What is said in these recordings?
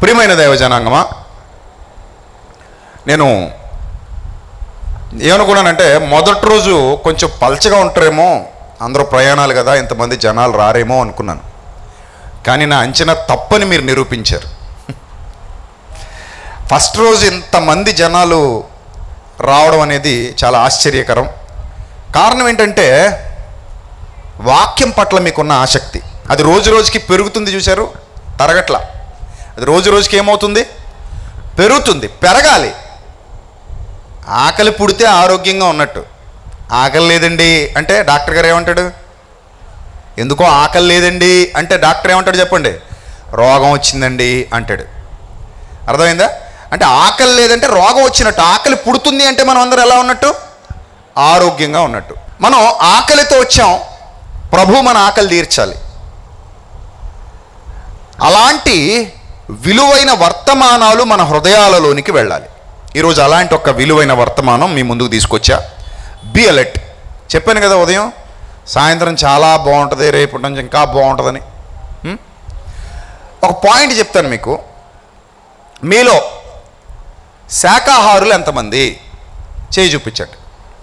ప్రియమైన దైవజనాంగమా నేను ఏమనుకున్నానంటే మొదటి రోజు కొంచెం పల్చగా ఉంటారేమో అందరూ ప్రయాణాలు కదా ఇంతమంది జనాలు రారేమో అనుకున్నాను కానీ నా అంచనా తప్పని మీరు నిరూపించారు ఫస్ట్ రోజు ఇంతమంది జనాలు రావడం అనేది చాలా ఆశ్చర్యకరం కారణం ఏంటంటే వాక్యం పట్ల మీకున్న ఆసక్తి అది రోజు రోజుకి పెరుగుతుంది చూశారు తరగట్ల అది రోజు రోజుకి ఏమవుతుంది పెరుగుతుంది పెరగాలి ఆకలి పుడితే ఆరోగ్యంగా ఉన్నట్టు ఆకలి లేదండి అంటే డాక్టర్ గారు ఏమంటాడు ఎందుకో ఆకలి లేదండి అంటే డాక్టర్ ఏమంటాడు చెప్పండి రోగం వచ్చిందండి అంటాడు అర్థమైందా అంటే ఆకలి లేదంటే రోగం వచ్చినట్టు ఆకలి పుడుతుంది అంటే మనం అందరం ఎలా ఉన్నట్టు ఆరోగ్యంగా ఉన్నట్టు మనం ఆకలితో వచ్చాం ప్రభు మన ఆకలి తీర్చాలి అలాంటి విలువైన వర్తమానాలు మన హృదయాలలోనికి వెళ్ళాలి ఈరోజు అలాంటి ఒక విలువైన వర్తమానం మీ ముందుకు తీసుకొచ్చా బి అలర్ట్ చెప్పాను కదా ఉదయం సాయంత్రం చాలా బాగుంటుంది రేపటి నుంచి ఇంకా బాగుంటుందని ఉం? ఒక పాయింట్ చెప్తాను మీకు మీలో శాకాహారులు ఎంతమంది చేయి చూపించండి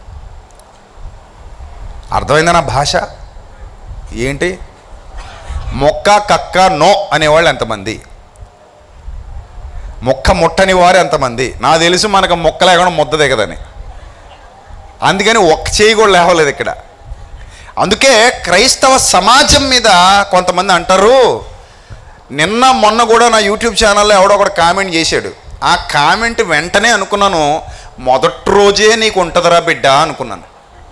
అర్థమైందా నా భాష ఏంటి మొక్క కక్క నో అనేవాళ్ళు ఎంతమంది మొక్క ముట్టని వారు ఎంతమంది నా తెలుసు మనకు మొక్క లేకుండా ముద్ద దిగదని అందుకని ఒక్క చేయి కూడా లేవలేదు ఇక్కడ అందుకే క్రైస్తవ సమాజం మీద కొంతమంది అంటారు నిన్న మొన్న కూడా నా యూట్యూబ్ ఛానల్లో ఎవడో ఒకడు కామెంట్ చేశాడు ఆ కామెంట్ వెంటనే అనుకున్నాను మొదటి రోజే నీకు ఉంటుందిరా బిడ్డ అనుకున్నాను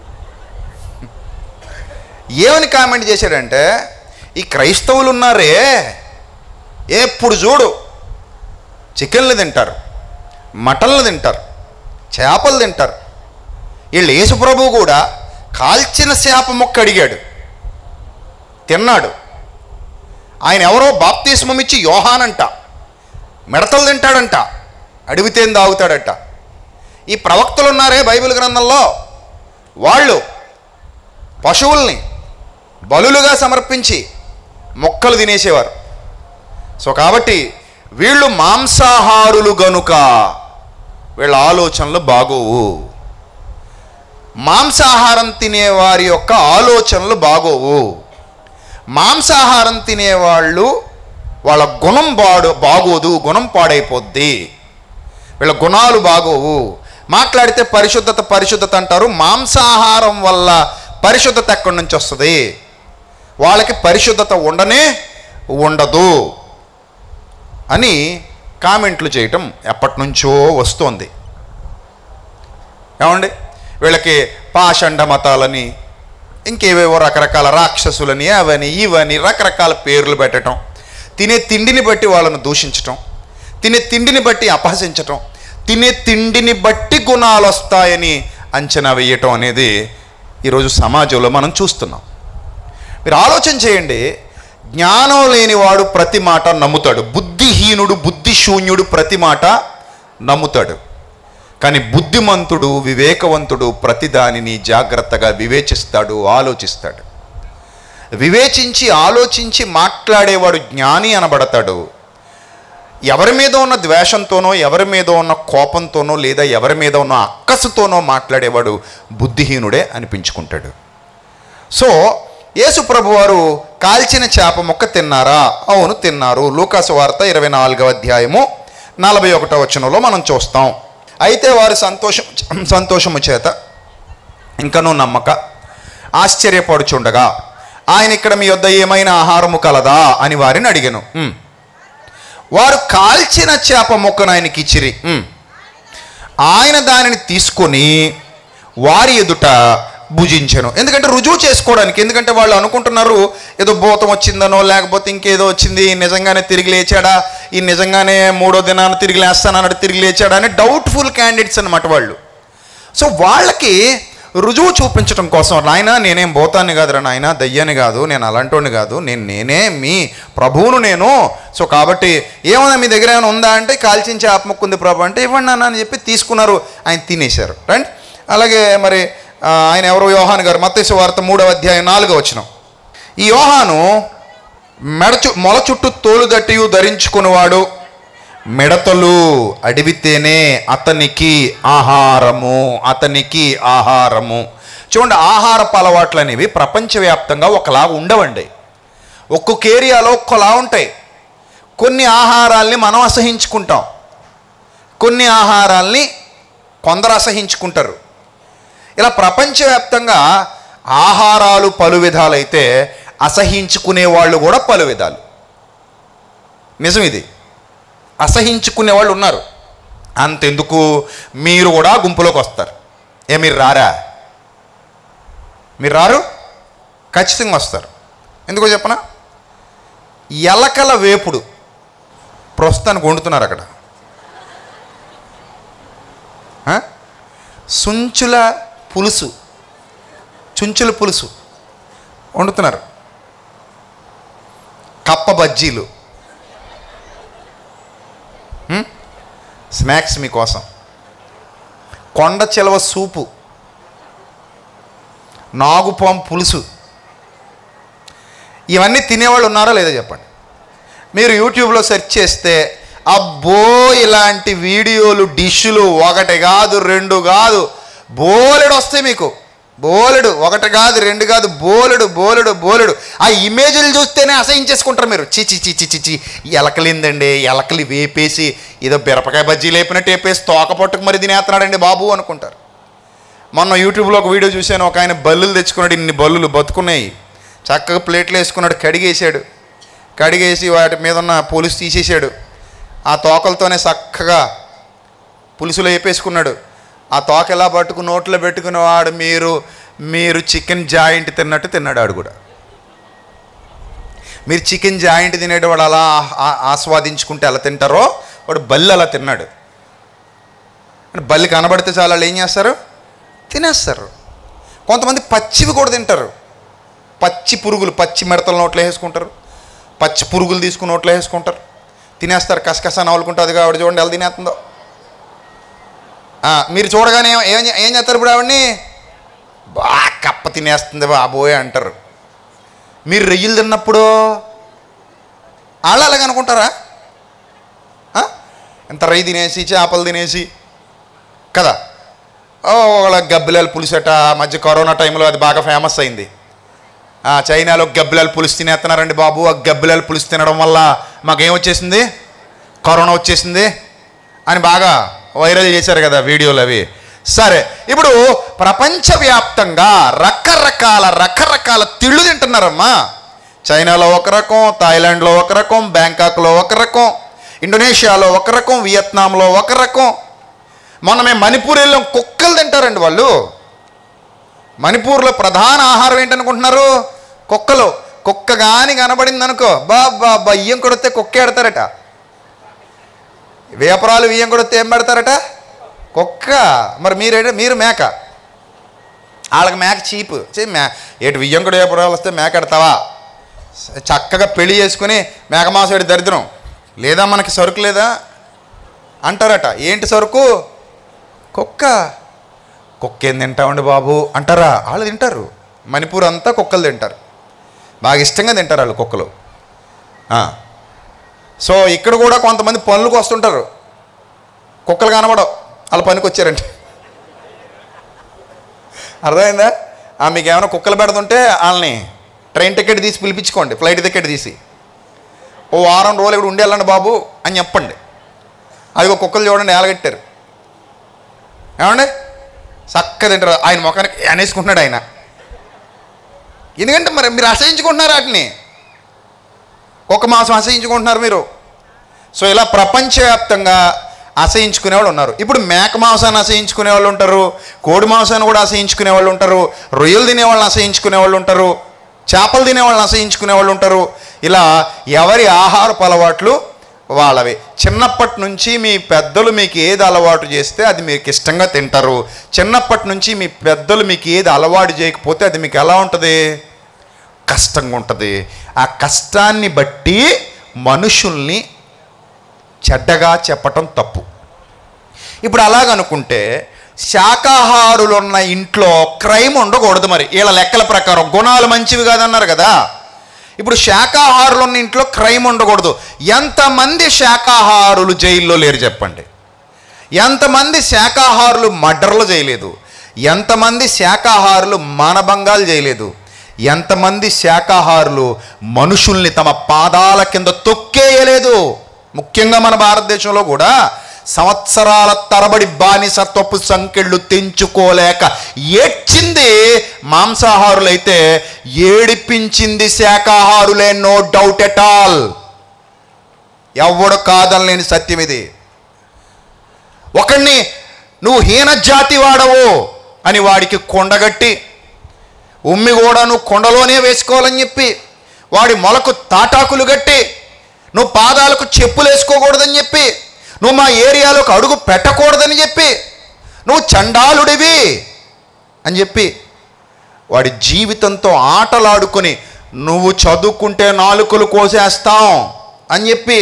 ఏమని కామెంట్ చేశాడంటే ఈ క్రైస్తవులు ఉన్నారే ఎప్పుడు చూడు చికెన్లు తింటారు మటన్లు తింటారు చేపలు తింటారు వీళ్ళు యేసుప్రభు కూడా కాల్చిన చేప మొక్క అడిగాడు తిన్నాడు ఆయన ఎవరో బాప్తిస్మం ఇచ్చి యోహానంట మిడతలు తింటాడంట అడిగితేం తాగుతాడట ఈ ప్రవక్తలు ఉన్నారే బైబిల్ గ్రంథంలో వాళ్ళు పశువుల్ని బలులుగా సమర్పించి మొక్కలు తినేసేవారు సో కాబట్టి వీళ్ళు మాంసాహారులు గనుక వీళ్ళ ఆలోచనలు బాగోవు మాంసాహారం తినేవారి యొక్క ఆలోచనలు బాగోవు మాంసాహారం తినేవాళ్ళు వాళ్ళ గుణం బాడు బాగోదు గుణం పాడైపోద్ది వీళ్ళ గుణాలు బాగోవు మాట్లాడితే పరిశుద్ధత పరిశుద్ధత అంటారు మాంసాహారం వల్ల పరిశుద్ధత ఎక్కడి నుంచి వస్తుంది వాళ్ళకి పరిశుద్ధత ఉండనే ఉండదు అని కామెంట్లు చేయటం ఎప్పటి నుంచో వస్తోంది ఏమండి వీళ్ళకి పాషండ మతాలని ఇంకేవేవో రకరకాల రాక్షసులని అవని ఇవని రకరకాల పేర్లు పెట్టడం తినే తిండిని బట్టి వాళ్ళను దూషించటం తినే తిండిని బట్టి అపహసించటం తినే తిండిని బట్టి గుణాలు వస్తాయని అంచనా వేయటం అనేది ఈరోజు సమాజంలో మనం చూస్తున్నాం మీరు ఆలోచన చేయండి జ్ఞానం లేనివాడు ప్రతి మాట నమ్ముతాడు బుద్ధిహీనుడు బుద్ధిశూన్యుడు ప్రతి మాట నమ్ముతాడు కానీ బుద్ధిమంతుడు వివేకవంతుడు ప్రతి దానిని జాగ్రత్తగా వివేచిస్తాడు ఆలోచిస్తాడు వివేచించి ఆలోచించి మాట్లాడేవాడు జ్ఞాని అనబడతాడు ఎవరి మీద ఉన్న ద్వేషంతోనో ఎవరి మీద ఉన్న కోపంతోనో లేదా ఎవరి మీద ఉన్న అక్కసుతోనో మాట్లాడేవాడు బుద్ధిహీనుడే అనిపించుకుంటాడు సో యేసు ప్రభు వారు కాల్చిన చేప మొక్క తిన్నారా అవును తిన్నారు లూకాసు వార్త ఇరవై నాలుగవ అధ్యాయము నలభై ఒకటో వచనంలో మనం చూస్తాం అయితే వారు సంతోషం సంతోషము చేత ఇంకనూ నమ్మక ఆశ్చర్యపడుచుండగా ఆయన ఇక్కడ మీ వద్ద ఏమైనా ఆహారము కలదా అని వారిని అడిగాను "ఉమ్." వారు కాల్చిన చేప మొక్కను ఆయనకి ఇచ్చిరి "ఉమ్." ఆయన దానిని తీసుకొని వారి ఎదుట భుజించను ఎందుకంటే రుజువు చేసుకోవడానికి ఎందుకంటే వాళ్ళు అనుకుంటున్నారు ఏదో భూతం వచ్చిందనో లేకపోతే ఇంకేదో వచ్చింది ఈ నిజంగానే తిరిగి లేచాడా ఈ నిజంగానే మూడో దినాన తిరిగి లేస్తానన్నాడు తిరిగి లేచాడా అని డౌట్ఫుల్ క్యాండిడేట్స్ అనమాట వాళ్ళు సో వాళ్ళకి రుజువు చూపించడం కోసం నాయన నేనేం భూతాన్ని కాదురా నాయన దయ్యాన్ని కాదు నేను అలాంటోని కాదు నేను నేనే మీ ప్రభువును నేను సో కాబట్టి ఏమన్నా మీ దగ్గర ఏమైనా ఉందా అంటే కాల్చించే ఆత్మకుంది ప్రభు అంటే ఇవ్వండి నాన్న అని చెప్పి తీసుకున్నారు ఆయన తినేశారు రైట్ అలాగే మరి ఆ, ఆయన ఎవరు యోహాన్ గారు మత్తేసు వార్త మూడవ అధ్యాయం నాలుగో వచ్చిన ఈ యోహాను మెడ చు మొల చుట్టూ తోలు దట్టియు ధరించుకునేవాడు మిడతలు అడిగితేనే అతనికి ఆహారము అతనికి ఆహారము చూడండి ఆహారపు అలవాట్లు అనేవి ప్రపంచవ్యాప్తంగా ఒకలాగా ఉండవండి ఒక్కొక్క ఏరియాలో ఒక్కలా ఉంటాయి కొన్ని ఆహారాల్ని మనం అసహించుకుంటాం కొన్ని ఆహారాల్ని కొందరు అసహించుకుంటారు ఇలా ప్రపంచవ్యాప్తంగా ఆహారాలు పలు విధాలైతే అసహించుకునే వాళ్ళు కూడా పలు విధాలు నిజం ఇది అసహించుకునే వాళ్ళు ఉన్నారు అంతెందుకు మీరు కూడా గుంపులోకి వస్తారు ఏ మీరు రారా మీరు రారు ఖచ్చితంగా వస్తారు ఎందుకో చెప్పనా ఎలకల వేపుడు ప్రస్తుతానికి వండుతున్నారు అక్కడ ఆ? సుంచుల పులుసు చుంచుల పులుసు వండుతున్నారు కప్ప బజ్జీలు ఉం? స్నాక్స్ మీకోసం కొండ చిలవ సూపు నాగుపాం పులుసు ఇవన్నీ తినేవాళ్ళు ఉన్నారా లేదా చెప్పండి మీరు యూట్యూబ్లో సెర్చ్ చేస్తే అబ్బో ఇలాంటి వీడియోలు డిష్లు ఒకటి కాదు రెండు కాదు బోలెడు వస్తాయి మీకు బోలెడు ఒకటి కాదు రెండు కాదు బోలెడు బోలెడు బోలెడు ఆ ఇమేజ్లు చూస్తేనే అసహించేసుకుంటారు మీరు చి చి చి చి చి చి ఎలకలిందండి ఎలకలి వేపేసి ఏదో బిరపకాయ బజ్జీ లేపినట్టు వేపేసి తోక పట్టుకు మరి తినేస్తున్నాడండి బాబు అనుకుంటారు మొన్న యూట్యూబ్లో ఒక వీడియో చూశాను ఒక ఆయన బల్లులు తెచ్చుకున్నాడు ఇన్ని బల్లులు బతుకున్నాయి చక్కగా ప్లేట్లు వేసుకున్నాడు కడిగేసాడు కడిగేసి వాటి మీద ఉన్న పులుసు తీసేసాడు ఆ తోకలతోనే చక్కగా పులుసులో వేపేసుకున్నాడు ఆ తోక ఎలా పట్టుకుని నోట్లో పెట్టుకుని వాడు మీరు మీరు చికెన్ జాయింట్ తిన్నట్టు తిన్నాడు ఆడు కూడా మీరు చికెన్ జాయింట్ తినేటవాడు అలా ఆ- ఆస్వాదించుకుంటే ఎలా తింటారో వాడు బల్లి అలా తిన్నాడు అంటే బల్లి కనబడితే చాలా వాళ్ళు ఏం చేస్తారు తినేస్తారు కొంతమంది పచ్చివి కూడా తింటారు పచ్చి పురుగులు పచ్చి మిడతల నోట్లో వేసుకుంటారు పచ్చి పురుగులు తీసుకుని నోట్లో వేసుకుంటారు తినేస్తారు కసకస నవ్వులుకుంటే అది ఆవిడ చూడండి ఎలా తినేస్తుందో ఆ, మీరు చూడగానే ఏం ఏం ఏం చేస్తారు ఇప్పుడు ఆవిడని బా కప్ప తినేస్తుంది బాబోయ్ అంటారు మీరు రొయ్యలు తిన్నప్పుడు వాళ్ళు అలాగ అనుకుంటారా ఆ? ఇంత రొయ్యి తినేసి చేపలు తినేసి కదా ఓ వాళ్ళ గబ్బిలాలు పులుసట ఆ మధ్య కరోనా టైంలో అది బాగా ఫేమస్ అయింది ఆ, చైనాలో గబ్బిలాలు పులుసు తినేస్తున్నారండి బాబు ఆ గబ్బిలాలు పులుసు తినడం వల్ల మాకేం వచ్చేసింది కరోనా వచ్చేసింది అని బాగా వైరల్ చేశారు కదా వీడియోలు అవి సరే ఇప్పుడు ప్రపంచవ్యాప్తంగా రకరకాల రకరకాల తిళ్ళు తింటున్నారమ్మా చైనాలో ఒక రకం థాయిలాండ్లో ఒక రకం బ్యాంకాక్లో ఒక రకం ఇండోనేషియాలో ఒక రకం వియత్నాంలో ఒక రకం మొన్న మేము మణిపూర్ వెళ్ళాం కుక్కలు తింటారండి వాళ్ళు మణిపూర్లో ప్రధాన ఆహారం ఏంటనుకుంటున్నారు కుక్కలు కుక్క కానీ కనబడింది అనుకో బాబా బియ్యం కొడితే కుక్క ఎడతారట వేపరాలు బియ్యం కొడితే ఏం పెడతారట కుక్క మరి మీరు మీరు మేక వాళ్ళకి మేక చీప్ చే మే ఏటు బియ్యం కూడా వేపరాలు వస్తే మేక ఎడతావా చక్కగా పెళ్లి చేసుకుని మేకమాసేడు దరిద్రం లేదా మనకి సరుకు లేదా అంటారట ఏంటి సరుకు కుక్క కుక్క ఏం తింటామండి బాబు అంటారా వాళ్ళు తింటారు మణిపూర్ అంతా కుక్కలు తింటారు బాగా ఇష్టంగా తింటారు వాళ్ళు కుక్కలు ఆ. సో ఇక్కడ కూడా కొంతమంది పనులకు వస్తుంటారు కుక్కలు కనబడవు వాళ్ళ పనికి వచ్చారంటే అర్థమైందా ఆ, మీకు ఏమైనా కుక్కలు పెడుతుంటే వాళ్ళని ట్రైన్ టికెట్ తీసి పిలిపించుకోండి ఫ్లైట్ టికెట్ తీసి ఓ వారం రోజులు ఇక్కడ ఉండి వెళ్ళండి బాబు అని చెప్పండి అది ఒక కుక్కలు చూడండి ఏలగట్టారు ఏమండి చక్కగా తింటారు ఆయన ముఖానికి అనేసుకుంటున్నాడు ఆయన ఎందుకంటే మరి మీరు అసహించుకుంటున్నారు వాటిని ఒక మాసం అసహించుకుంటున్నారు మీరు సో ఇలా ప్రపంచవ్యాప్తంగా అసహించుకునే వాళ్ళు ఉన్నారు ఇప్పుడు మేక మాంసాన్ని అసహించుకునే వాళ్ళు ఉంటారు కోడి మాంసాన్ని కూడా అసహించుకునే వాళ్ళు ఉంటారు రొయ్యలు తినే వాళ్ళని అసహించుకునే వాళ్ళు ఉంటారు చేపలు తినే వాళ్ళని అసహించుకునే వాళ్ళు ఉంటారు ఇలా ఎవరి ఆహారపు అలవాట్లు వాళ్ళవి చిన్నప్పటి నుంచి మీ పెద్దలు మీకు ఏది అలవాటు చేస్తే అది మీకు ఇష్టంగా తింటారు చిన్నప్పటి నుంచి మీ పెద్దలు మీకు ఏది అలవాటు చేయకపోతే అది మీకు ఎలా ఉంటుంది కష్టంగా ఉంటుంది ఆ కష్టాన్ని బట్టి మనుషుల్ని చెడ్డగా చెప్పటం తప్పు ఇప్పుడు అలాగనుకుంటే శాకాహారులు ఉన్న ఇంట్లో క్రైమ్ ఉండకూడదు మరి వీళ్ళ లెక్కల ప్రకారం గుణాలు మంచివి కాదన్నారు కదా ఇప్పుడు శాకాహారులు ఉన్న ఇంట్లో క్రైమ్ ఉండకూడదు ఎంతమంది శాకాహారులు జైల్లో లేరు చెప్పండి ఎంతమంది శాకాహారులు మర్డర్లు చేయలేదు ఎంతమంది శాకాహారులు మానభంగాలు చేయలేదు ఎంతమంది శాకాహారులు మనుషుల్ని తమ పాదాల కింద తొక్కేయలేదు ముఖ్యంగా మన భారతదేశంలో కూడా సంవత్సరాల తరబడి బానిసత్వపు సంకెళ్ళు తెంచుకోలేక ఏడ్చింది మాంసాహారులైతే ఏడిపించింది శాకాహారులే నో డౌట్ ఎట్ ఆల్ ఎవడు కాదనలేని సత్యం ఇది ఒకణ్ణి నువ్వు హీన జాతి వాడవు అని వాడికి కొండగట్టి ఉమ్మి కూడా నువ్వు కొండలోనే వేసుకోవాలని చెప్పి వాడి మొలకు తాటాకులు గట్టి నువ్వు పాదాలకు చెప్పులు వేసుకోకూడదని చెప్పి నువ్వు మా ఏరియాలోకి అడుగు పెట్టకూడదని చెప్పి నువ్వు చండాలుడివి అని చెప్పి వాడి జీవితంతో ఆటలాడుకొని నువ్వు చదువుకుంటే నాలుకలు కోసేస్తాం అని చెప్పి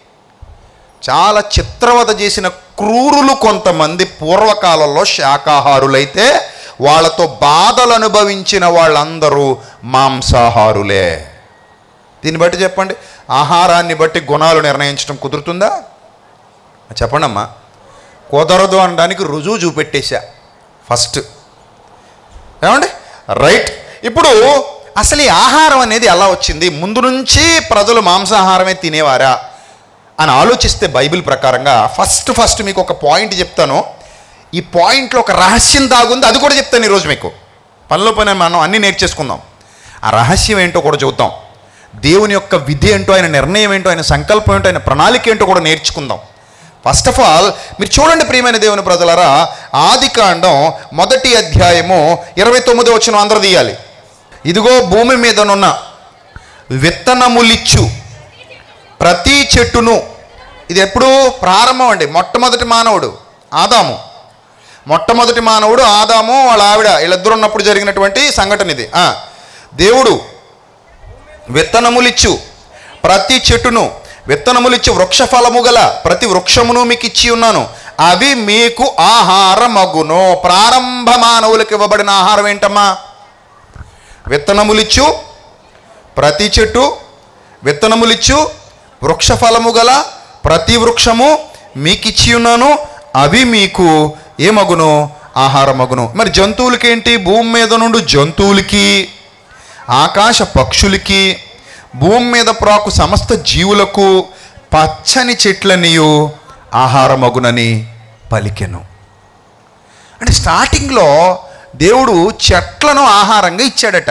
చాలా చిత్రవద చేసిన క్రూరులు కొంతమంది పూర్వకాలంలో శాకాహారులైతే వాళ్ళతో బాధలు అనుభవించిన వాళ్ళందరూ మాంసాహారులే దీన్ని బట్టి చెప్పండి ఆహారాన్ని బట్టి గుణాలు నిర్ణయించడం కుదురుతుందా చెప్పండి అమ్మా కుదరదు అనడానికి రుజువు చూపెట్టేశా ఫస్ట్ ఏమండి రైట్ ఇప్పుడు అసలు ఈ ఆహారం అనేది ఎలా వచ్చింది ముందు నుంచి ప్రజలు మాంసాహారమే తినేవారా అని ఆలోచిస్తే బైబిల్ ప్రకారంగా ఫస్ట్ ఫస్ట్ మీకు ఒక పాయింట్ చెప్తాను ఈ పాయింట్లో ఒక రహస్యం దాగుంది అది కూడా చెప్తాను ఈరోజు మీకు పనిలో పని మనం అన్నీ నేర్చేసుకుందాం ఆ రహస్యం ఏంటో కూడా చూద్దాం దేవుని యొక్క విధి ఏంటో ఆయన నిర్ణయం ఏంటో ఆయన సంకల్పం ఏంటో ఆయన ప్రణాళిక ఏంటో కూడా నేర్చుకుందాం ఫస్ట్ ఆఫ్ ఆల్ మీరు చూడండి ప్రియమైన దేవుని ప్రజలరా ఆది కాండం మొదటి అధ్యాయము ఇరవై తొమ్మిది వచ్చిన అందరూ తీయాలి ఇదిగో భూమి మీదనున్న విత్తనములిచ్చు ప్రతి చెట్టును ఇది ఎప్పుడు ప్రారంభం అండి మొట్టమొదటి మానవుడు ఆదాము మొట్టమొదటి మానవుడు ఆదాము వాళ్ళ ఆవిడ వీళ్ళిద్దరు ఉన్నప్పుడు జరిగినటువంటి సంఘటన ఇది ఆ, దేవుడు విత్తనములిచ్చు ప్రతి చెట్టును విత్తనములిచ్చు వృక్ష ఫలము గల ప్రతి వృక్షమును మీకు ఇచ్చి ఉన్నాను అవి మీకు ఆహారమగును ప్రారంభ మానవులకు ఇవ్వబడిన ఆహారం ఏంటమ్మా విత్తనములిచ్చు ప్రతి చెట్టు విత్తనములిచ్చు వృక్ష ఫలము గల ప్రతి వృక్షము మీకు ఇచ్చి ఉన్నాను అవి మీకు ఏమగును ఆహారమగును మరి జంతువులకేంటి భూమి మీద నుండి జంతువులకి ఆకాశ పక్షులకి భూమి మీద ప్రాకు సమస్త జీవులకు పచ్చని చెట్లనియు ఆహారమగునని పలికెను అంటే స్టార్టింగ్లో దేవుడు చెట్లను ఆహారంగా ఇచ్చాడట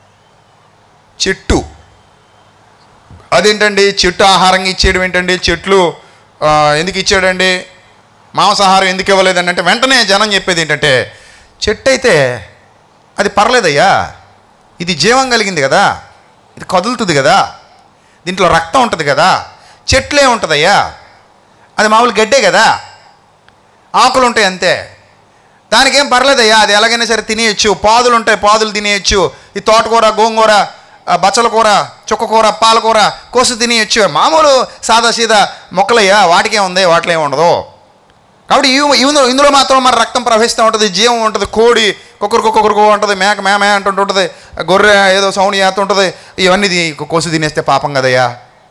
చెట్టు అదేంటండి చెట్టు ఆహారంగా ఇచ్చేయడం ఏంటండి చెట్లు ఆ, ఎందుకు ఇచ్చాడండి మాంసాహారం ఎందుకు ఇవ్వలేదండి అంటే వెంటనే జనం చెప్పేది ఏంటంటే చెట్టు అయితే అది పర్లేదయ్యా ఇది జీవం కలిగింది కదా ఇది కదులుతుంది కదా దీంట్లో రక్తం ఉంటుంది కదా చెట్లే ఉంటుందయ్యా అది మామూలు గడ్డే కదా ఆకులు ఉంటాయి అంతే దానికేం పర్లేదయ్యా అది ఎలాగైనా సరే తినేయచ్చు పాదులు ఉంటాయి పాదులు తినేయచ్చు ఈ తోటకూర గోంగూర ఆ, బచ్చల కూర చుక్కకూర పాలకూర కోసి తినేయచ్చు మామూలు సాదా సీదా మొక్కలయ్యా వాటికే ఉంది వాటిలో ఏమి ఉండదు కాబట్టి ఇవి ఇందులో ఇందులో మాత్రం మరి రక్తం ప్రవహిస్తూ ఉంటుంది జీవం ఉంటుంది కోడి కుక్కరు కుక్కరు ఉంటుంది మేక మే మే అంటుంటుంది గొర్రె ఏదో సౌండ్ చేస్తుంటుంది ఇవన్నీ ది- కోసి తినేస్తే పాపం కదయ్యా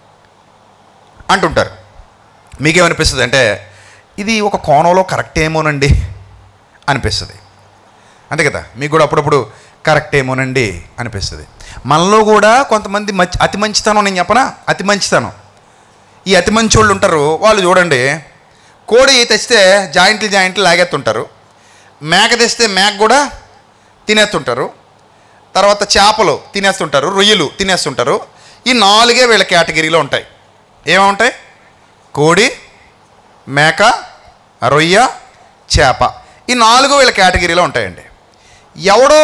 అంటుంటారు మీకేమనిపిస్తుంది అంటే ఇది ఒక కోణంలో కరెక్ట్ ఏమోనండి అనిపిస్తుంది అంతే కదా మీకు కూడా అప్పుడప్పుడు కరెక్ట్ ఏమోనండి అనిపిస్తుంది మనలో కూడా కొంతమంది మంచి అతి మంచితనం నేను చెప్పనా అతి మంచితనం ఈ అతి మంచి వాళ్ళు ఉంటారు వాళ్ళు చూడండి కోడి తెస్తే జాయింట్లు జాయింట్లు లాగేస్తుంటారు మేక తెస్తే మేక కూడా తినేస్తుంటారు తర్వాత చేపలు తినేస్తుంటారు రొయ్యలు తినేస్తుంటారు ఈ నాలుగే వీళ్ళ కేటగిరీలో ఉంటాయి ఏముంటాయి కోడి మేక రొయ్య చేప ఈ నాలుగు వీళ్ళ కేటగిరీలో ఉంటాయండి ఎవడో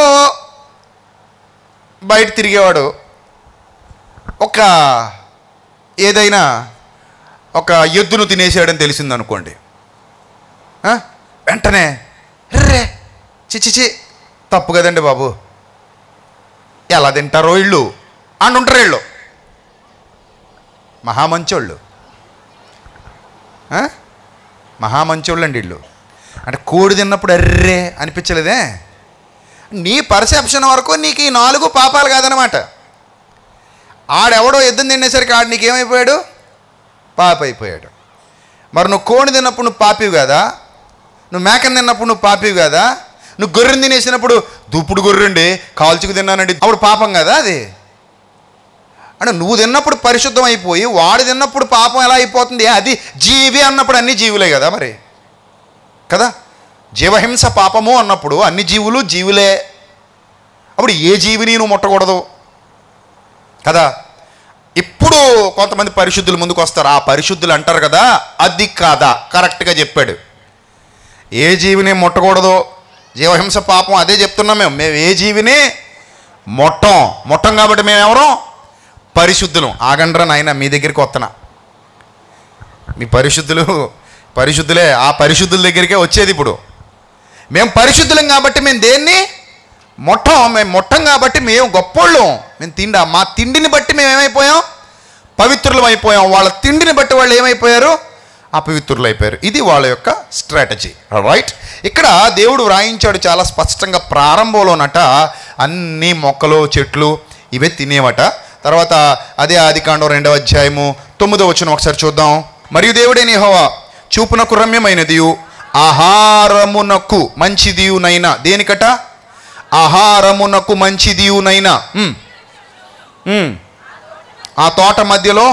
బయట తిరిగేవాడు ఒక ఏదైనా ఒక ఎద్దును తినేసాడని తెలిసిందనుకోండి ఆ? వెంటనే రే చిచిచి తప్పు కదండి బాబు ఎలా తింటారో ఇళ్ళు అని ఉంటారు వీళ్ళు మహామంచోళ్ళు ఆ? మహామంచోళ్ళు అండి వీళ్ళు అంటే కోడి తిన్నప్పుడు అర్రే అనిపించలేదే నీ పర్సెప్షన్ వరకు నీకు ఈ నాలుగు పాపాలు కాదనమాట ఆడెవడో యుద్ధం తినేసరికి ఆడు నీకేమైపోయాడు పాప అయిపోయాడు మరి నువ్వు కోడి తిన్నప్పుడు నువ్వు పాపివి కదా నువ్వు మేకని తిన్నప్పుడు నువ్వు పాపివి కదా నువ్వు గొర్రెని తినేసినప్పుడు దుప్పుడు గొర్రెండి కాల్చుకు తిన్నానండి అప్పుడు పాపం కదా అది అంటే నువ్వు తిన్నప్పుడు పరిశుద్ధం అయిపోయి వాడు తిన్నప్పుడు పాపం ఎలా అయిపోతుంది అది జీవి అన్నప్పుడు అన్ని జీవులే కదా మరి కదా జీవహింస పాపము అన్నప్పుడు అన్ని జీవులు జీవులే అప్పుడు ఏ జీవిని నువ్వు ముట్టకూడదు కదా ఇప్పుడు కొంతమంది పరిశుద్ధులు ముందుకు వస్తారు ఆ పరిశుద్ధులు అంటారు కదా అది కాదా కరెక్ట్గా చెప్పాడు ఏ జీవిని ముట్టకూడదు జీవహింస పాపం అదే చెప్తున్నాం మేము మేము ఏ జీవిని మొట్టం మొట్టం కాబట్టి మేము ఎవరం పరిశుద్ధులం ఆగండ్రా నాయన మీ దగ్గరికి వస్తున్నా మీ పరిశుద్ధులు పరిశుద్ధులే ఆ పరిశుద్ధుల దగ్గరికే వచ్చేది ఇప్పుడు మేము పరిశుద్ధులం కాబట్టి మేము దేన్ని మొట్టం మేము మొట్టం కాబట్టి మేము గొప్పోళ్ళం మేము తిండా మా తిండిని బట్టి మేము ఏమైపోయాం పవిత్రులం అయిపోయాం వాళ్ళ తిండిని బట్టి వాళ్ళు ఏమైపోయారు అపవిత్రులు అయిపోయారు ఇది వాళ్ళ యొక్క స్ట్రాటజీ రైట్ ఇక్కడ దేవుడు వ్రాయించాడు చాలా స్పష్టంగా ప్రారంభంలోనట అన్ని మొక్కలు చెట్లు ఇవే తినేవట తర్వాత అదే ఆదికాండం రెండవ అధ్యాయము తొమ్మిదో వచ్చిన ఒకసారి చూద్దాం మరియు దేవుడే నిహోవా చూపునకు రమ్యమైనదియు ఆహారమునకు మంచిదియునైనా దేనికట ఆహారమునకు మంచిదియునైనా ఉమ్. ఉమ్. ఆ తోట మధ్యలో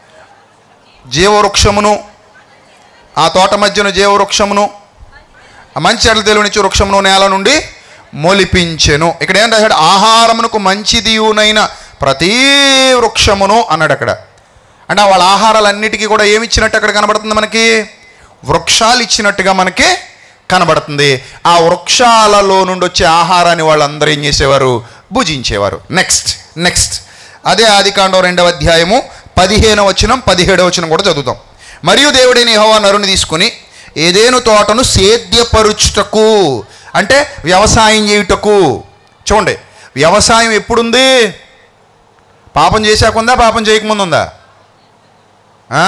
జీవవృక్షమును ఆ తోట మధ్యన జీవవృక్షమును ఆ మంచి చెడ్ల తెలివినిచ్చు వృక్షమును నేల నుండి మొలిపించెను ఇక్కడ ఏం రాశాడు ఆహారమునకు మంచిదియునైన ప్రతి వృక్షమును అన్నాడు అక్కడ అంటే వాళ్ళ ఆహారాలన్నిటికీ కూడా ఏమి ఇచ్చినట్టు అక్కడ కనబడుతుంది మనకి వృక్షాలు ఇచ్చినట్టుగా మనకి కనబడుతుంది ఆ వృక్షాలలో నుండి వచ్చే ఆహారాన్ని వాళ్ళందరూ ఏం చేసేవారు భుజించేవారు నెక్స్ట్ నెక్స్ట్ అదే ఆదికాండం రెండవ అధ్యాయము పదిహేను వచనం పదిహేడవ వచనం కూడా చదువుతాం మరియు దేవుడిని యెహోవా నరుని తీసుకుని ఏదేను తోటను సేద్యపరుచుటకు అంటే వ్యవసాయం చేయుటకు చూడండి వ్యవసాయం ఎప్పుడుంది పాపం చేశాక ఉందా పాపం చేయకముందు ఉందా ఆ?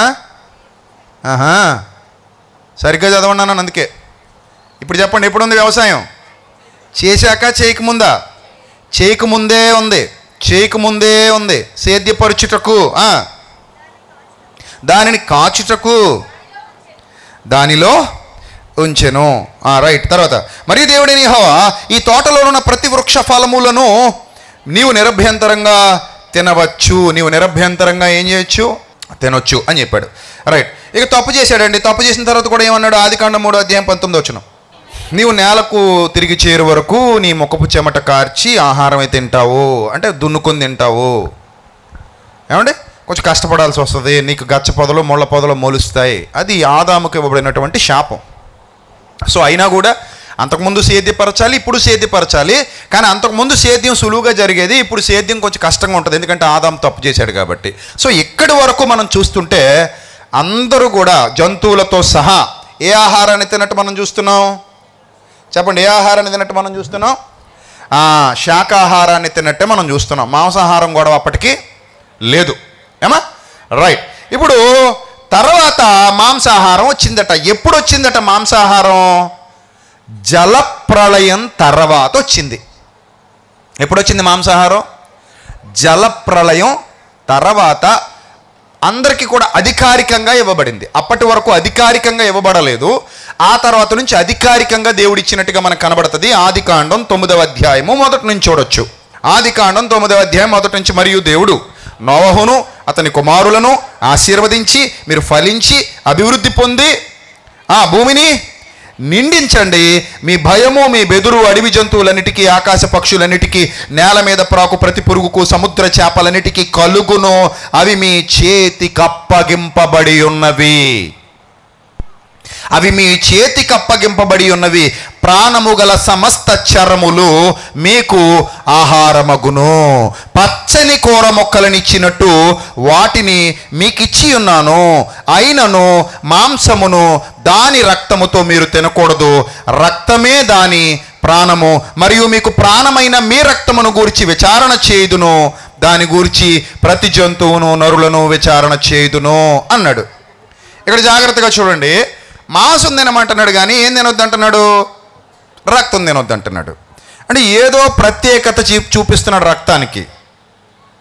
ఆహా సరిగ్గా చదవండి అన్నాను అందుకే ఇప్పుడు చెప్పండి ఎప్పుడు ఉంది వ్యవసాయం చేశాక చేయకముందా చేయకముందే ఉంది చేయకముందే ఉంది సేద్యపరుచుటకు ఆ. దానిని కాచుటకు దానిలో ఉంచెను ఆ, రైట్ తర్వాత మరియు దేవుడిని హవా ఈ తోటలో ఉన్న ప్రతి వృక్ష ఫలములను నీవు నిరభ్యంతరంగా తినవచ్చు నీవు నిరభ్యంతరంగా ఏం చేయొచ్చు తినొచ్చు అని చెప్పాడు రైట్ ఇక తప్పు చేశాడండి తప్పు చేసిన తర్వాత కూడా ఏమన్నాడు ఆదికాండం మూడో అధ్యాయం పంతొమ్మిది వచ్చిన నీవు నేలకు తిరిగి చేరు వరకు నీ ముఖపు చెమట కార్చి ఆహారం అయితే తింటావు అంటే దున్నుకొని తింటావు ఏమండి కొంచెం కష్టపడాల్సి వస్తుంది నీకు గచ్చ పొదలు ముళ్ళ పొదలు మొలుస్తాయి అది ఆదాముకు ఇవ్వబడినటువంటి శాపం సో అయినా కూడా అంతకుముందు సేద్యపరచాలి ఇప్పుడు సేద్యపరచాలి కానీ అంతకుముందు సేద్యం సులువుగా జరిగేది ఇప్పుడు సేద్యం కొంచెం కష్టంగా ఉంటుంది ఎందుకంటే ఆదాం తప్పు చేశాడు కాబట్టి సో ఇక్కడి వరకు మనం చూస్తుంటే అందరూ కూడా జంతువులతో సహా ఏ ఆహారాన్ని తిన్నట్టు మనం చూస్తున్నాం చెప్పండి ఏ ఆహారాన్ని తిన్నట్టు మనం చూస్తున్నాం ఆ, శాకాహారాన్ని తిన్నట్టే మనం చూస్తున్నాం మాంసాహారం కూడా అప్పటికి లేదు ఏమా రైట్ ఇప్పుడు తర్వాత మాంసాహారం వచ్చిందట ఎప్పుడు వచ్చిందట మాంసాహారం జలప్రళయం తర్వాత వచ్చింది ఎప్పుడు వచ్చింది మాంసాహారం జలప్రళయం తర్వాత అందరికీ కూడా అధికారికంగా ఇవ్వబడింది అప్పటి వరకు అధికారికంగా ఇవ్వబడలేదు ఆ తర్వాత నుంచి అధికారికంగా దేవుడు ఇచ్చినట్టుగా మనకు కనబడుతుంది ఆది కాండం తొమ్మిదవ అధ్యాయము మొదటి నుంచి చూడొచ్చు ఆది కాండం తొమ్మిదవ అధ్యాయం మొదటి నుంచి మరియు దేవుడు నోవహును అతని కుమారులను ఆశీర్వదించి మీరు ఫలించి అభివృద్ధి పొంది ఆ భూమిని నిండించండి మీ భయము మీ బెదురు అడవి జంతువులన్నిటికీ ఆకాశ పక్షులన్నిటికీ నేల మీద ప్రాకు ప్రతి పురుగుకు సముద్ర చేపలన్నిటికీ కలుగును అవి మీ చేతికి అప్పగింపబడి ఉన్నవి అవి మీ చేతికి అప్పగింపబడి ఉన్నవి ప్రాణము గల సమస్త చరములు మీకు ఆహారమగును పచ్చని కూర మొక్కలనిచ్చినట్టు వాటిని మీకిచ్చి ఉన్నాను అయినను మాంసమును దాని రక్తముతో మీరు తినకూడదు రక్తమే దాని ప్రాణము మరియు మీకు ప్రాణమైన మీ రక్తమును గూర్చి విచారణ చేయుదును దాని గూర్చి ప్రతి జంతువును నరులను విచారణ చేయుదును అన్నాడు ఇక్కడ జాగ్రత్తగా చూడండి మాంసం తినమంటున్నాడు కానీ ఏం తినొద్దు అంటున్నాడు రక్తం తినొద్దు అంటున్నాడు అంటే ఏదో ప్రత్యేకత చూ చూపిస్తున్నాడు రక్తానికి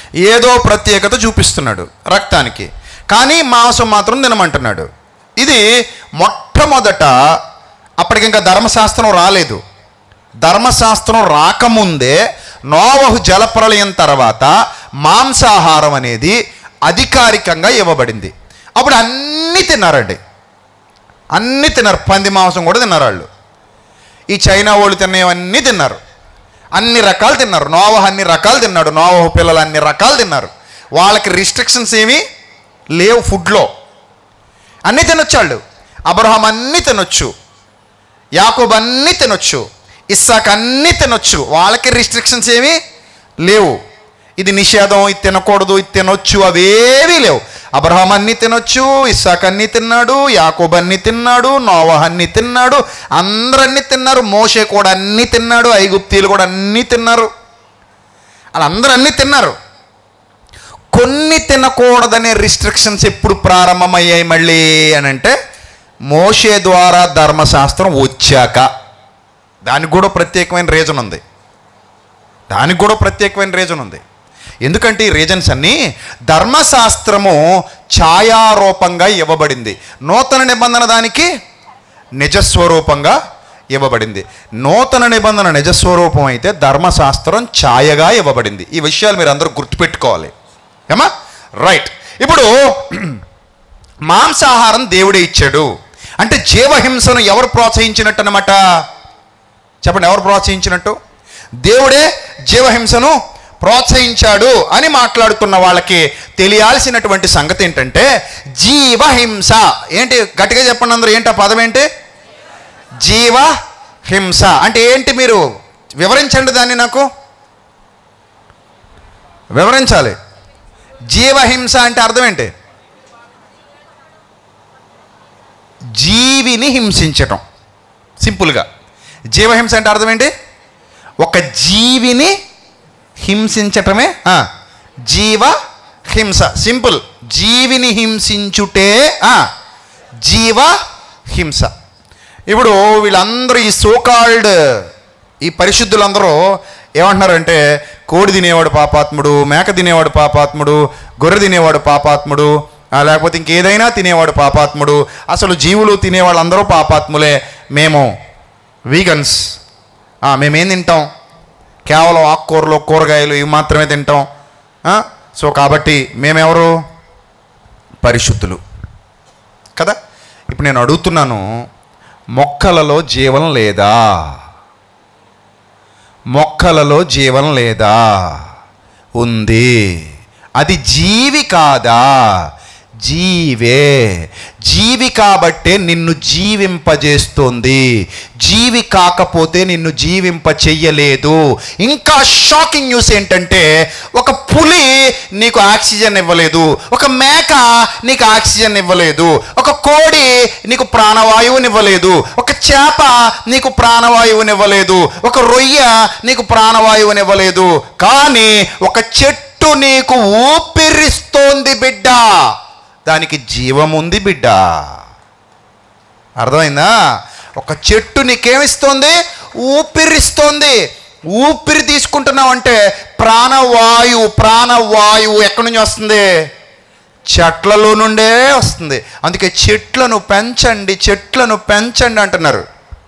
ఏదో ప్రత్యేకత చూపిస్తున్నాడు రక్తానికి కానీ మాంసం మాత్రం తినమంటున్నాడు ఇది మొట్టమొదట అప్పటికి ఇంకా ధర్మశాస్త్రం రాలేదు ధర్మశాస్త్రం రాకముందే నోవహు జలప్రలయం తర్వాత మాంసాహారం అనేది అధికారికంగా ఇవ్వబడింది అప్పుడు అన్నీ తిన్నారండి అన్నీ తిన్నారు పంది మాంసం కూడా తిన్నారు వాళ్ళు ఈ చైనా వాళ్ళు తినేవన్నీ తిన్నారు అన్ని రకాలు తిన్నారు నోవహ అన్ని రకాలు తిన్నాడు నోవహ పిల్లలు అన్ని రకాలు తిన్నారు వాళ్ళకి రిస్ట్రిక్షన్స్ ఏమీ లేవు ఫుడ్లో అన్నీ తినొచ్చు వాళ్ళు అబ్రహాం అన్నీ తినొచ్చు యాకోబ్ అన్నీ తినొచ్చు ఇస్సాక్ అన్నీ తినొచ్చు వాళ్ళకి రిస్ట్రిక్షన్స్ ఏమీ లేవు ఇది నిషేధం ఇది తినకూడదు ఇది తినొచ్చు అవేవీ లేవు అబ్రహాం అన్నీ తినొచ్చు ఇస్సాక్ అన్నీ తిన్నాడు యాకోబ్ అన్నీ తిన్నాడు నోవహ్ అన్నీ తిన్నాడు అందరూ అన్నీ తిన్నారు మోషే కూడా అన్నీ తిన్నాడు ఐగుప్తీలు కూడా అన్నీ తిన్నారు వాళ్ళందరూ అన్నీ తిన్నారు కొన్ని తినకూడదనే రిస్ట్రిక్షన్స్ ఎప్పుడు ప్రారంభమయ్యాయి మళ్ళీ అని అంటే మోషే ద్వారా ధర్మశాస్త్రం వచ్చాక దానికి కూడా ప్రత్యేకమైన రీజన్ ఉంది దానికి కూడా ప్రత్యేకమైన రీజన్ ఉంది ఎందుకంటే ఈ రీజన్స్ అన్నీ ధర్మశాస్త్రము ఛాయారూపంగా ఇవ్వబడింది నూతన నిబంధన దానికి నిజస్వరూపంగా ఇవ్వబడింది నూతన నిబంధన నిజస్వరూపం అయితే ధర్మశాస్త్రం ఛాయగా ఇవ్వబడింది ఈ విషయాలు మీరు అందరూ గుర్తుపెట్టుకోవాలి ఏమా రైట్ ఇప్పుడు మాంసాహారం దేవుడే ఇచ్చాడు అంటే జీవహింసను ఎవరు ప్రోత్సహించినట్టు అనమాట చెప్పండి ఎవరు ప్రోత్సహించినట్టు దేవుడే జీవహింసను ప్రోత్సహించాడు అని మాట్లాడుతున్న వాళ్ళకి తెలియాల్సినటువంటి సంగతి ఏంటంటే జీవహింస ఏంటి గట్టిగా చెప్పండి అందరూ ఏంటి ఆ పదం ఏంటి జీవహింస అంటే ఏంటి మీరు వివరించండి దాన్ని నాకు వివరించాలి జీవహింస అంటే అర్థం ఏంటి జీవిని హింసించటం సింపుల్గా జీవహింస అంటే అర్థం ఏంటి ఒక జీవిని హింసించటమే ఆ, జీవ హింస సింపుల్ జీవిని హింసించుటే ఆ, జీవ హింస ఇప్పుడు వీళ్ళందరూ ఈ సోకాల్డ్ ఈ పరిశుద్ధులందరూ ఏమంటున్నారంటే కోడి తినేవాడు పాపాత్ముడు మేక తినేవాడు పాపాత్ముడు గొర్రె తినేవాడు పాపాత్ముడు ఆ, లేకపోతే ఇంకేదైనా తినేవాడు పాపాత్ముడు అసలు జీవులు తినేవాళ్ళందరూ పాపాత్ములే మేము వీగన్స్ మేమేం తింటాం కేవలం ఆకుకూరలు కూరగాయలు ఇవి మాత్రమే తింటాం ఆ, సో కాబట్టి మేమెవరు పరిశుద్ధులు కదా ఇప్పుడు నేను అడుగుతున్నాను మొక్కలలో జీవం లేదా మొక్కలలో జీవం లేదా ఉంది అది జీవి కాదా జీవే జీవి కాబట్టే నిన్ను జీవింపజేస్తుంది జీవి కాకపోతే నిన్ను జీవింప చెయ్యలేదు ఇంకా షాకింగ్ న్యూస్ ఏంటంటే ఒక పులి నీకు ఆక్సిజన్ ఇవ్వలేదు ఒక మేక నీకు ఆక్సిజన్ ఇవ్వలేదు ఒక కోడి నీకు ప్రాణవాయువునివ్వలేదు ఒక చేప నీకు ప్రాణవాయువునివ్వలేదు ఒక రొయ్య నీకు ప్రాణవాయువునివ్వలేదు కానీ ఒక చెట్టు నీకు ఊపిరిస్తోంది బిడ్డ దానికి జీవముంది బిడ్డ అర్థమైందా ఒక చెట్టు నీకేమిస్తోంది ఊపిరిస్తోంది ఊపిరి తీసుకుంటున్నావు అంటే ప్రాణవాయువు ప్రాణవాయువు ఎక్కడి నుంచి వస్తుంది చెట్లలో నుండే వస్తుంది అందుకే చెట్లను పెంచండి చెట్లను పెంచండి అంటున్నారు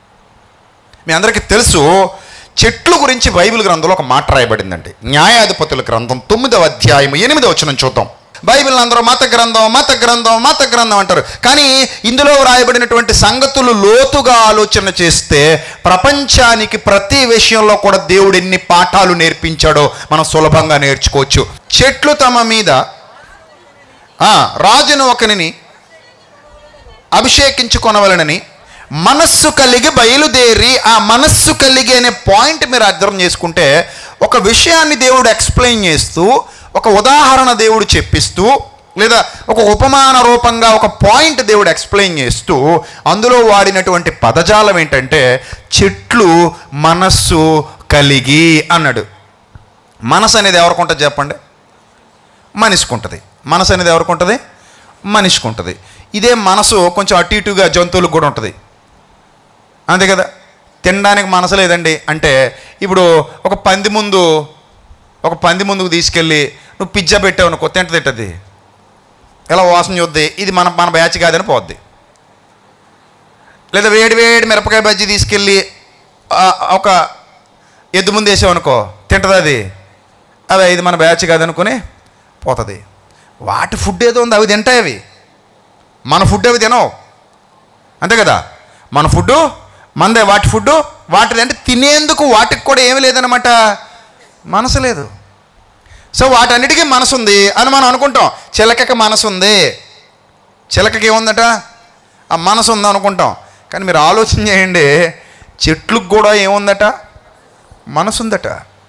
మీ అందరికీ తెలుసు చెట్లు గురించి బైబిల్ గ్రంథంలో ఒక మాట రాయబడిందండి న్యాయాధిపతుల గ్రంథం తొమ్మిదవ అధ్యాయం ఎనిమిదవ వచ్చిన చూద్దాం బైబిల్ అందరూ మత గ్రంథం మత గ్రంథం మత గ్రంథం అంటారు కానీ ఇందులో వ్రాయబడినటువంటి సంగతులు లోతుగా ఆలోచన చేస్తే ప్రపంచానికి ప్రతి విషయంలో కూడా దేవుడు ఎన్ని పాఠాలు నేర్పించాడో మనం సులభంగా నేర్చుకోవచ్చు చెట్లు తమ మీద ఆ, రాజును ఒకనిని అభిషేకించుకొనవలనని మనస్సు కలిగి బయలుదేరి ఆ మనస్సు కలిగి అనే పాయింట్ మీరు అర్థం చేసుకుంటే ఒక విషయాన్ని దేవుడు ఎక్స్ప్లెయిన్ చేస్తూ ఒక ఉదాహరణ దేవుడు చెప్పిస్తూ లేదా ఒక ఉపమాన రూపంగా ఒక పాయింట్ దేవుడు ఎక్స్ప్లెయిన్ చేస్తూ అందులో వాడినటువంటి పదజాలం ఏంటంటే చెట్లు మనస్సు కలిగి అన్నాడు మనసు అనేది ఎవరికి ఉంటుంది చెప్పండి మనిషికి ఉంటుంది మనసు అనేది ఎవరికి ఉంటుంది మనిషికి ఉంటుంది ఇదే మనసు కొంచెం అటు ఇటుగా జంతువులకు కూడా ఉంటుంది అంతే కదా తినడానికి మనసు లేదండి అంటే ఇప్పుడు ఒక పంది ముందు ఒక పంది ముందుకు తీసుకెళ్ళి నువ్వు పిజ్జా పెట్టావు అనుకో తింట తింటది ఇలా వాసన చూద్ది ఇది మన మన బ్యాచ్ కాదని పోద్ది లేదా వేడి వేడి మిరపకాయ బజ్జీ తీసుకెళ్ళి ఆ, ఒక ఎద్దు ముందు వేసావు అనుకో తింటది అది అవి ఇది మన బ్యాచ్ కాదనుకుని పోతుంది వాటి ఫుడ్ ఏదో ఉంది అవి తింటాయి అవి మన ఫుడ్ అవి తినవు అంతే కదా మన ఫుడ్ మనదే వాటి ఫుడ్ వాటిది అంటే తినేందుకు వాటికి కూడా ఏమీ లేదనమాట మనసు లేదు సో వాటన్నిటికీ మనసు ఉంది అని మనం అనుకుంటాం చిలకకి మనసు ఉంది చిలకకి ఏముందట ఆ మనసు ఉంది అనుకుంటాం కానీ మీరు ఆలోచన చేయండి చెట్లకు కూడా ఏముందట మనసు ఉందట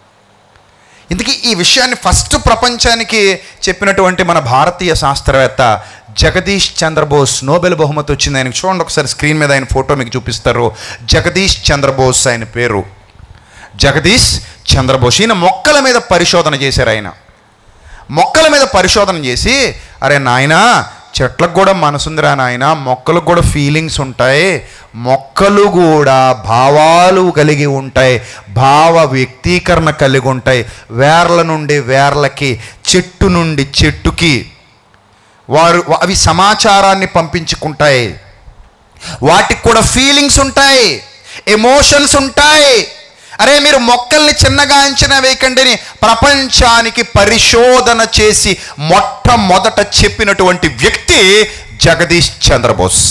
ఇందుకే ఈ విషయాన్ని ఫస్ట్ ప్రపంచానికి చెప్పినటువంటి మన భారతీయ శాస్త్రవేత్త జగదీష్ చంద్రబోస్ నోబెల్ బహుమతి వచ్చింది ఆయనకి చూడండి ఒకసారి స్క్రీన్ మీద ఆయన ఫోటో మీకు చూపిస్తారు జగదీష్ చంద్రబోస్ ఆయన పేరు జగదీష్ చంద్రబోస్ ఈయన మొక్కల మీద పరిశోధన చేశారు ఆయన మొక్కల మీద పరిశోధన చేసి అరే నాయనా చెట్లకు కూడా మనసుందిరా నాయన మొక్కలకు కూడా ఫీలింగ్స్ ఉంటాయి మొక్కలు కూడా భావాలు కలిగి ఉంటాయి భావ వ్యక్తీకరణ కలిగి ఉంటాయి వేర్ల నుండి వేర్లకి చెట్టు నుండి చెట్టుకి వారు అవి సమాచారాన్ని పంపించుకుంటాయి వాటికి కూడా ఫీలింగ్స్ ఉంటాయి ఎమోషన్స్ ఉంటాయి అరే మీరు మొక్కల్ని చిన్నగా అంచనా వేయకండి అని ప్రపంచానికి పరిశోధన చేసి మొట్టమొదట చెప్పినటువంటి వ్యక్తి జగదీష్ చంద్రబోస్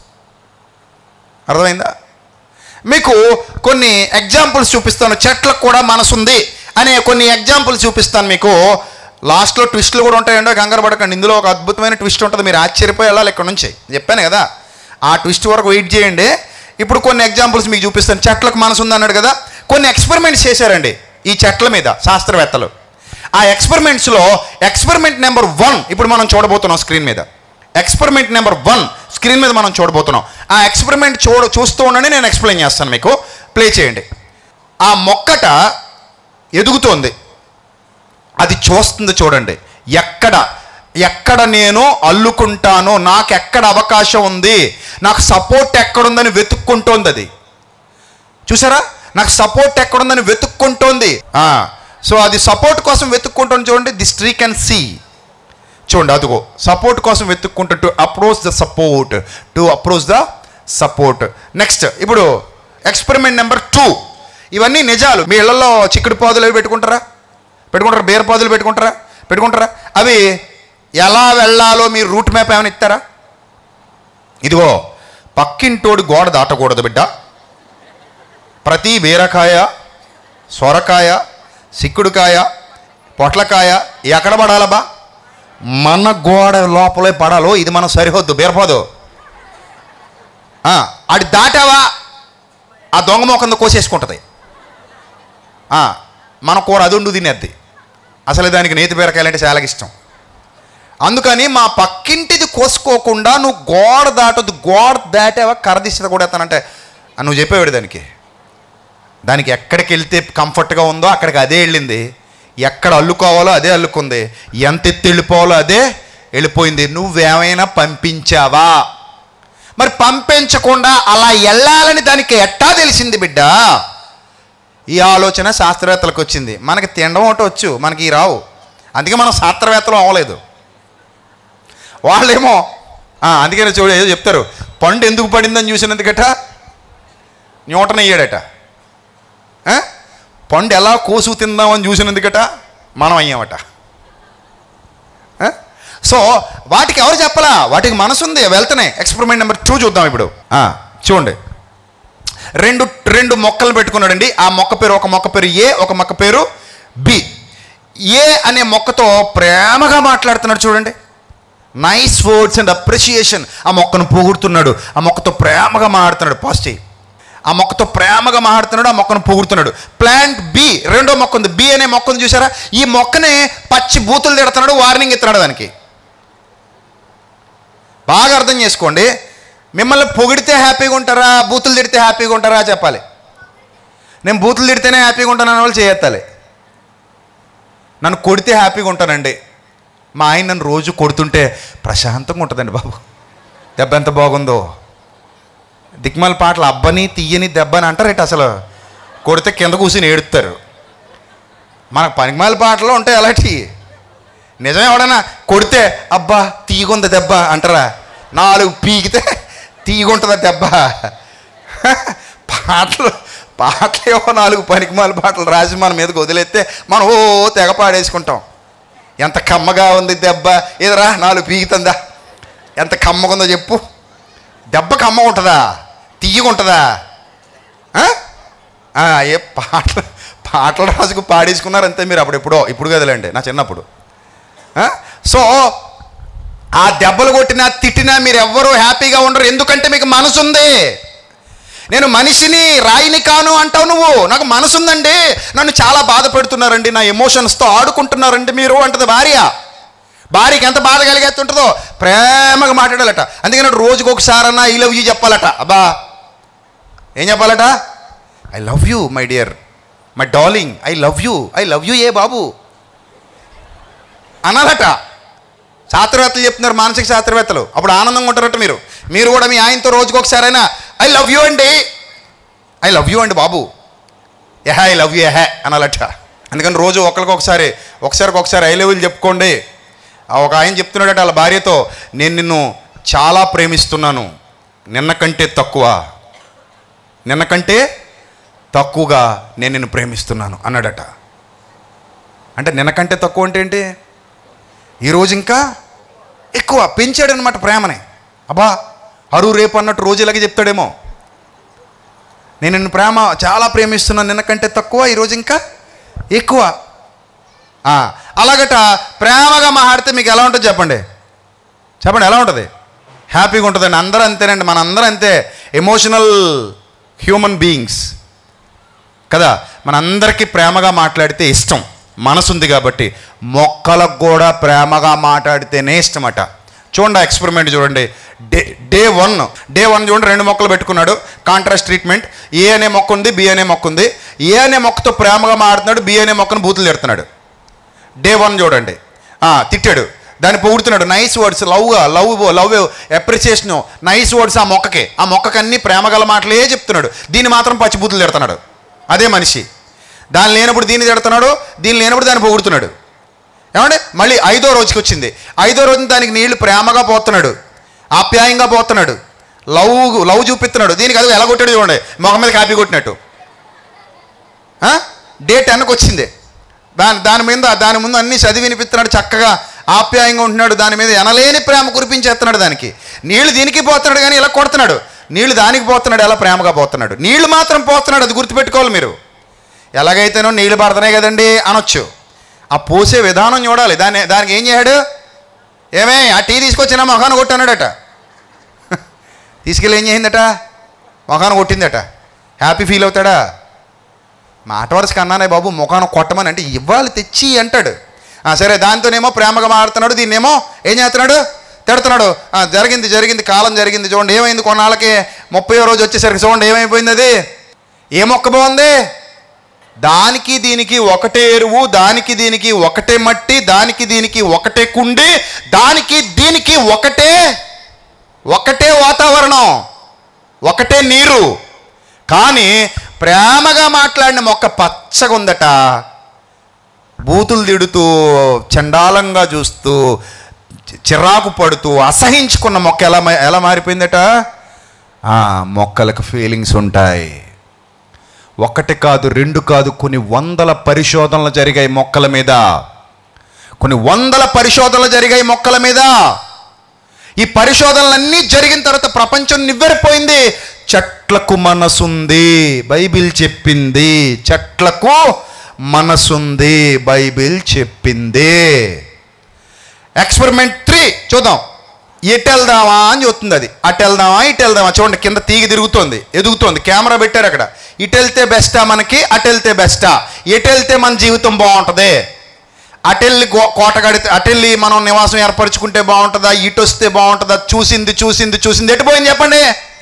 అర్థమైందా మీకు కొన్ని ఎగ్జాంపుల్స్ చూపిస్తాను చెట్లకు కూడా మనసుంది అనే కొన్ని ఎగ్జాంపుల్స్ చూపిస్తాను మీకు లాస్ట్లో ట్విస్ట్లు కూడా ఉంటాయండో కంగారు పడకండి ఇందులో ఒక అద్భుతమైన ట్విస్ట్ ఉంటుంది మీరు ఆశ్చర్యపోయి వెళ్ళాలి ఇక్కడ నుంచి చెప్పాను కదా ఆ ట్విస్ట్ వరకు వెయిట్ చేయండి ఇప్పుడు కొన్ని ఎగ్జాంపుల్స్ మీకు చూపిస్తాను చెట్లకు మనసు ఉంది అన్నాడు కదా కొన్ని ఎక్స్పెరిమెంట్స్ చేశారండి ఈ చెట్ల మీద శాస్త్రవేత్తలు ఆ ఎక్స్పెరిమెంట్స్లో ఎక్స్పెరిమెంట్ నెంబర్ వన్ ఇప్పుడు మనం చూడబోతున్నాం స్క్రీన్ మీద ఎక్స్పెరిమెంట్ నెంబర్ వన్ స్క్రీన్ మీద మనం చూడబోతున్నాం ఆ ఎక్స్పెరిమెంట్ చూడ చూస్తూ ఉండండి నేను ఎక్స్ప్లెయిన్ చేస్తాను మీకు ప్లే చేయండి ఆ మొక్కట ఎదుగుతోంది అది చూస్తుంది చూడండి ఎక్కడ ఎక్కడ నేను అల్లుకుంటానో నాకు ఎక్కడ అవకాశం ఉంది నాకు సపోర్ట్ ఎక్కడుందని వెతుక్కుంటోంది అది చూసారా నాకు సపోర్ట్ ఎక్కడుందని వెతుక్కుంటోంది ఆ, సో అది సపోర్ట్ కోసం వెతుక్కుంటుంది చూడండి దిస్ ట్రీ కెన్ సీ చూడండి అదిగో సపోర్ట్ కోసం వెతుక్కుంటూ to approach the support to approach the support next ఇప్పుడు ఎక్స్పెరిమెంట్ నెంబర్ టూ ఇవన్నీ నిజాలు మీ ఇళ్లలో చిక్కుడు పాదులు అవి పెట్టుకుంటారా పెట్టుకుంటారా బీర పాదులు పెట్టుకుంటారా పెట్టుకుంటారా అవి ఎలా వెళ్ళాలో మీరు రూట్ మ్యాప్ ఏమైనా ఇస్తారా ఇదిగో పక్కింటోడు గోడ దాటకూడదు బిడ్డ ప్రతి బీరకాయ సొరకాయ సిక్కుడుకాయ పొట్లకాయ ఎక్కడ పడాలబ్బా మన గోడ లోపలే పడాలో ఇది మనం సరిహద్దు బీరపోదు అది దాటావా ఆ దొంగ మోకంద కోసేసుకుంటుంది ఆ, మన కూర అది ఉండు తినేద్ది అసలు దానికి నేతి బీరకాయలంటే చాలా ఇష్టం అందుకని మా పక్కింటిది కోసుకోకుండా నువ్వు గోడ దాటొద్దు గోడ దాటావా కరదిశ కూడా ఎత్తానంటే ఆ, నువ్వు చెప్పేవాడు దానికి దానికి ఎక్కడికి వెళ్తే కంఫర్ట్గా ఉందో అక్కడికి అదే వెళ్ళింది ఎక్కడ అల్లుకోవాలో అదే అల్లుకుంది ఎంత ఎత్తి వెళ్ళిపోవాలో అదే వెళ్ళిపోయింది నువ్వేమైనా పంపించావా మరి పంపించకుండా అలా వెళ్ళాలని దానికి ఎట్టా తెలిసింది బిడ్డ ఈ ఆలోచన శాస్త్రవేత్తలకు వచ్చింది మనకి తినడం ఒకటి వచ్చు మనకి ఈ రావు అందుకే మనం శాస్త్రవేత్తలు అవ్వలేదు వాళ్ళేమో ఆ, అందుకనే చూడ ఏదో చెప్తారు పండు ఎందుకు పడిందని చూసినందుకట న్యూటన్ అయ్యాడట ఆ? పండు ఎలా కోసు తిందామని చూసినందుకట మనం అయ్యామట ఆ? సో వాటికి ఎవరు చెప్పలా వాటికి మనసు ఉంది వెళ్తున్నాయి ఎక్స్పెరిమెంట్ నెంబర్ టూ చూద్దాం ఇప్పుడు ఆ, చూడండి రెండు రెండు మొక్కలు పెట్టుకున్నాడండి ఆ మొక్క పేరు ఒక మొక్క పేరు ఏ ఒక మొక్క పేరు బి ఏ అనే మొక్కతో ప్రేమగా మాట్లాడుతున్నాడు చూడండి నైస్ వర్డ్స్ అండ్ అప్రిషియేషన్ ఆ మొక్కను పొగుడుతున్నాడు ఆ మొక్కతో ప్రేమగా మాట్లాడుతున్నాడు పాజిటివ్ ఆ మొక్కతో ప్రేమగా మాట్లాడుతున్నాడు ఆ మొక్కను పొగుడుతున్నాడు ప్లాంట్ బి రెండో మొక్క ఉంది బి అనే మొక్క ఉంది చూసారా ఈ మొక్కని పచ్చి బూతులు తిడుతున్నాడు వార్నింగ్ ఇస్తున్నాడు దానికి బాగా అర్థం చేసుకోండి మిమ్మల్ని పొగిడితే హ్యాపీగా ఉంటారా బూతులు తిడితే హ్యాపీగా ఉంటారా చెప్పాలి నేను బూతులు తిడితేనే హ్యాపీగా ఉంటాను అనే వాళ్ళు చేయెత్తాలి నన్ను కొడితే హ్యాపీగా ఉంటానండి మా ఆయన నన్ను రోజు కొడుతుంటే ప్రశాంతంగా ఉంటుందండి బాబు దెబ్బ ఎంత బాగుందో దిక్మాల పాటలు అబ్బని తీయని దెబ్బని అంటారేట అసలు కొడితే కింద కూర్చుని ఏడుస్తారు మనకు పనికిమాల పాటలు ఉంటాయి అలాంటి నిజమే ఎవడన్నా కొడితే అబ్బా తీగుంది దెబ్బ అంటారా నాలుగు పీకితే తీగుంటుందా దెబ్బ పాటలు పాటలు ఏవో నాలుగు పనికిమాల పాటలు రాసి మన మీదకి వదిలేస్తే మనం ఓ తెగ పాడేసుకుంటాం ఎంత కమ్మగా ఉంది దెబ్బ ఏదరా నాలుగు పీకుతుందా ఎంత కమ్మగా ఉందో చెప్పు దెబ్బ కమ్మ ఉంటుందా తీయగా ఉంటుందా ఆ? ఆ, ఏ పాటలు పాటలు రాసుకు పాడేసుకున్నారు అంతే మీరు అప్పుడు ఎప్పుడో ఇప్పుడు కదలేండి నా చిన్నప్పుడు ఆ? సో ఆ దెబ్బలు కొట్టినా తిట్టినా మీరు ఎవ్వరూ హ్యాపీగా ఉండరు ఎందుకంటే మీకు మనసు ఉంది నేను మనిషిని రాయిని కాను అంటావు నువ్వు నాకు మనసు ఉందండి నన్ను చాలా బాధ పెడుతున్నారండి నా ఎమోషన్స్తో ఆడుకుంటున్నారండి మీరు అంటది భార్య భార్యకి ఎంత బాధ కలిగేస్తుంటుందో ప్రేమగా మాట్లాడాలట అందుకని రోజుకి ఒకసారన్నా ఐ లవ్ యూ చెప్పాలట అబ్బా ఏం చెప్పాలట I love you my dear my darling I love you I love you ఏ బాబు అనాలట శాస్త్రవేత్తలు చెప్తున్నారు మానసిక శాస్త్రవేత్తలు అప్పుడు ఆనందంగా ఉంటారట మీరు మీరు కూడా మీ ఆయనతో రోజుకి ఒకసారైనా ఐ లవ్ యూ అండి ఐ లవ్ యూ అండి బాబు ఎహా ఐ లవ్ యూ ఎహే అనాలట అందుకని రోజు ఒకరికి ఒకసారి ఒకసారికి ఒకసారి ఐ లెవెల్ చెప్పుకోండి ఆ ఒక ఆయన చెప్తున్నాడట వాళ్ళ భార్యతో నేను నిన్ను చాలా ప్రేమిస్తున్నాను నిన్న కంటే తక్కువ నిన్న కంటే తక్కువగా నేను నిన్ను ప్రేమిస్తున్నాను అన్నాడట అంటే నిన్న కంటే తక్కువ అంటే ఏంటి ఈరోజు ఇంకా ఎక్కువ పెంచాడు అనమాట ప్రేమని అబ్బా అరు రేపు అన్నట్టు రోజు ఇలాగే చెప్తాడేమో నేను నిన్ను ప్రేమ చాలా ప్రేమిస్తున్నాను నిన్న కంటే తక్కువ ఈరోజు ఇంకా ఎక్కువ ఆ, అలాగట ప్రేమగా మాట్లాడితే మీకు ఎలా ఉంటుంది చెప్పండి చెప్పండి ఎలా ఉంటుంది హ్యాపీగా ఉంటుందండి అందరూ అంతేనండి మన అందరూ అంతే ఎమోషనల్ హ్యూమన్ బీయింగ్స్ కదా మనందరికీ ప్రేమగా మాట్లాడితే ఇష్టం మనసు ఉంది కాబట్టి మొక్కలకు కూడా ప్రేమగా మాట్లాడితేనే ఇష్టమట చూడండి ఎక్స్పెరిమెంట్ చూడండి day day one day one చూడండి రెండు మొక్కలు పెట్టుకున్నాడు కాంట్రాస్ట్ ట్రీట్మెంట్ ఏ అనే మొక్క ఉంది బి అనే మొక్క ఉంది ఏ అనే మొక్కతో ప్రేమగా మాడుతున్నాడు బి అనే మొక్కను బూతులు తిడుతున్నాడు డే వన్ చూడండి ఆ, తిట్టాడు దాన్ని పొగుడుతున్నాడు నైస్ వర్డ్స్ లవ్గా love love appreciation nice words ఆ మొక్కకి ఆ మొక్కకి అన్ని ప్రేమగల మాటలే చెప్తున్నాడు దీన్ని మాత్రం పచ్చిబూతులు తిడుతున్నాడు అదే మనిషి దాని లేనప్పుడు దీన్ని తిడుతున్నాడు దీన్ని లేనప్పుడు దాన్ని పొగుడుతున్నాడు ఏమంటే మళ్ళీ ఐదో రోజుకి వచ్చింది ఐదో రోజున దానికి నీళ్లు ప్రేమగా పోతున్నాడు ఆప్యాయంగా పోతున్నాడు లవ్ లవ్ చూపిస్తున్నాడు దీనికి అది ఎలా కొట్టాడు చూడండి మొహం మీద కాపీ కొట్టినట్టు ఆ? డే టెన్కి వచ్చింది దాని దాని మీద దాని ముందు అన్ని చదివి వినిపిస్తున్నాడు చక్కగా ఆప్యాయంగా ఉంటున్నాడు దాని మీద ఎనలేని ప్రేమ కురిపించేస్తున్నాడు దానికి నీళ్లు దీనికి పోతున్నాడు కానీ ఇలా కొడుతున్నాడు నీళ్లు దానికి పోతున్నాడు ఎలా ప్రేమగా పోతున్నాడు నీళ్లు మాత్రం పోతున్నాడు అది గుర్తుపెట్టుకోవాలి మీరు ఎలాగైతేనో నీళ్లు పడుతున్నాయి కదండి అనొచ్చు ఆ పోసే విధానం చూడాలి దాన్ని దానికి ఏం చేశాడు ఏమే ఆ టీ తీసుకొచ్చిన మొఖాన్ని కొట్టన్నాడట తీసుకెళ్ళి ఏం చేసిందట మొఖాన్ని కొట్టిందట హ్యాపీ ఫీల్ అవుతాడా మాట వరుసకి అన్నానే బాబు ముఖాన్ని కొట్టమని అంటే ఇవ్వాలి తెచ్చి అంటాడు ఆ, సరే దాంతోనేమో ప్రేమగా మాడుతున్నాడు దీన్నేమో ఏం చేస్తున్నాడు తిడుతున్నాడు ఆ, జరిగింది జరిగింది కాలం జరిగింది చూడండి ఏమైంది కొన్నాళ్ళకి ముప్పై రోజు వచ్చేసరికి చూడండి ఏమైపోయింది అది ఏ మొక్క బాగుంది దానికి దీనికి ఒకటే ఎరువు దానికి దీనికి ఒకటే మట్టి దానికి దీనికి ఒకటే కుండి దానికి దీనికి ఒకటే ఒకటే వాతావరణం ఒకటే నీరు కానీ ప్రేమగా మాట్లాడిన మొక్క పచ్చగా ఉందట బూతులు తిడుతూ చండాలంగా చూస్తూ చి- చిరాకు పడుతూ అసహించుకున్న మొక్క ఎలా మా- ఎలా మారిపోయిందట ఆ, మొక్కలకు ఫీలింగ్స్ ఉంటాయి ఒకటి కాదు రెండు కాదు కొన్ని వందల పరిశోధనలు జరిగాయి మొక్కల మీద కొన్ని వందల పరిశోధనలు జరిగాయి మొక్కల మీద ఈ పరిశోధనలన్నీ జరిగిన తర్వాత ప్రపంచం నివ్వెరపోయింది చెట్లకు మనసుంది బైబిల్ చెప్పింది చెట్లకు మనసుంది బైబిల్ చెప్పింది ఎక్స్పెరిమెంట్ త్రీ చూద్దాం ఎటు వెళ్దామా అని చూస్తుంది అది అటు వెళ్దామా ఇటు వెళ్దామా చూడండి కింద తీగ తిరుగుతోంది ఎదుగుతోంది కెమెరా పెట్టారు అక్కడ ఇటు వెళ్తే బెస్టా మనకి అటు వెళ్తే బెస్టా ఎటు వెళ్తే మన జీవితం బాగుంటుంది అటెళ్ళి గో కోట కడితే అటెళ్ళి మనం నివాసం ఏర్పరచుకుంటే బాగుంటుందా ఇటు వస్తే బాగుంటుందా చూసింది చూసింది చూసింది ఎటు పోయింది చెప్పండి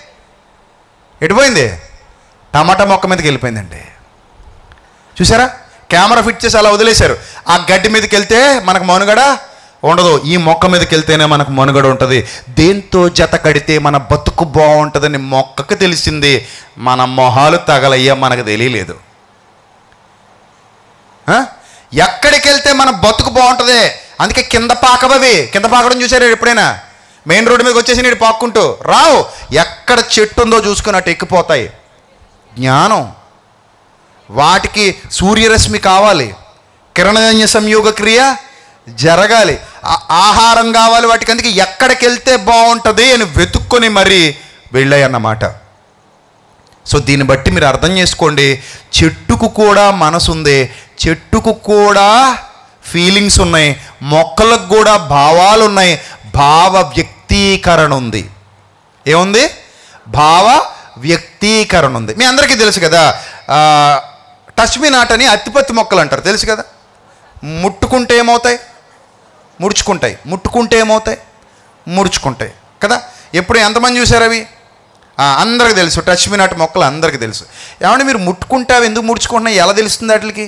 ఎటు పోయింది టమాటా మొక్క మీదకి వెళ్ళిపోయిందండి చూసారా కెమెరా ఫిట్ చేసి అలా వదిలేశారు ఆ గడ్డి మీదకి వెళ్తే మనకు మనుగడ ఉండదు ఈ మొక్క మీదకి వెళ్తేనే మనకు మనుగడ ఉంటుంది దేంతో జత కడితే మన బతుకు బాగుంటుందని మొక్కకు తెలిసింది మన మొహాలు తగలయ్యా మనకు తెలియలేదు ఆ? ఎక్కడికి వెళ్తే మన బతుకు బాగుంటుంది అందుకే కింద పాకవవి కింద పాకడం చూసారు ఎప్పుడైనా మెయిన్ రోడ్డు మీదకి వచ్చేసి నీడు పాక్కుంటూ రావు ఎక్కడ చెట్టు ఉందో చూసుకుని అటు ఎక్కిపోతాయి జ్ఞానం వాటికి సూర్యరశ్మి కావాలి కిరణజన్య సంయోగ క్రియ జరగాలి ఆ- ఆహారం కావాలి వాటికి అందుకే ఎక్కడికి వెళ్తే బాగుంటుంది అని వెతుక్కొని మరి వెళ్ళాయి అన్నమాట సో దీన్ని బట్టి మీరు అర్థం చేసుకోండి చెట్టుకు కూడా మనసు ఉంది చెట్టుకు కూడా ఫీలింగ్స్ ఉన్నాయి మొక్కలకు కూడా భావాలు ఉన్నాయి భావ వ్యక్తీకరణ ఉంది ఏముంది భావ వ్యక్తీకరణ ఉంది మీ అందరికీ తెలుసు కదా ఆ, టచ్ మీ నాట్ అని అత్తిపత్తి మొక్కలు అంటారు తెలుసు కదా ముట్టుకుంటే ఏమవుతాయి ముడుచుకుంటాయి ముట్టుకుంటే ఏమవుతాయి ముడుచుకుంటాయి కదా ఎప్పుడు ఎంతమంది చూసారు అవి ఆ, అందరికి తెలుసు టచ్ మీ నాట్ మొక్కలు అందరికీ తెలుసు ఏమంటే మీరు ముట్టుకుంటే అవి ఎందుకు ముడుచుకుంటున్నాయి ఎలా తెలుస్తుంది వాటికి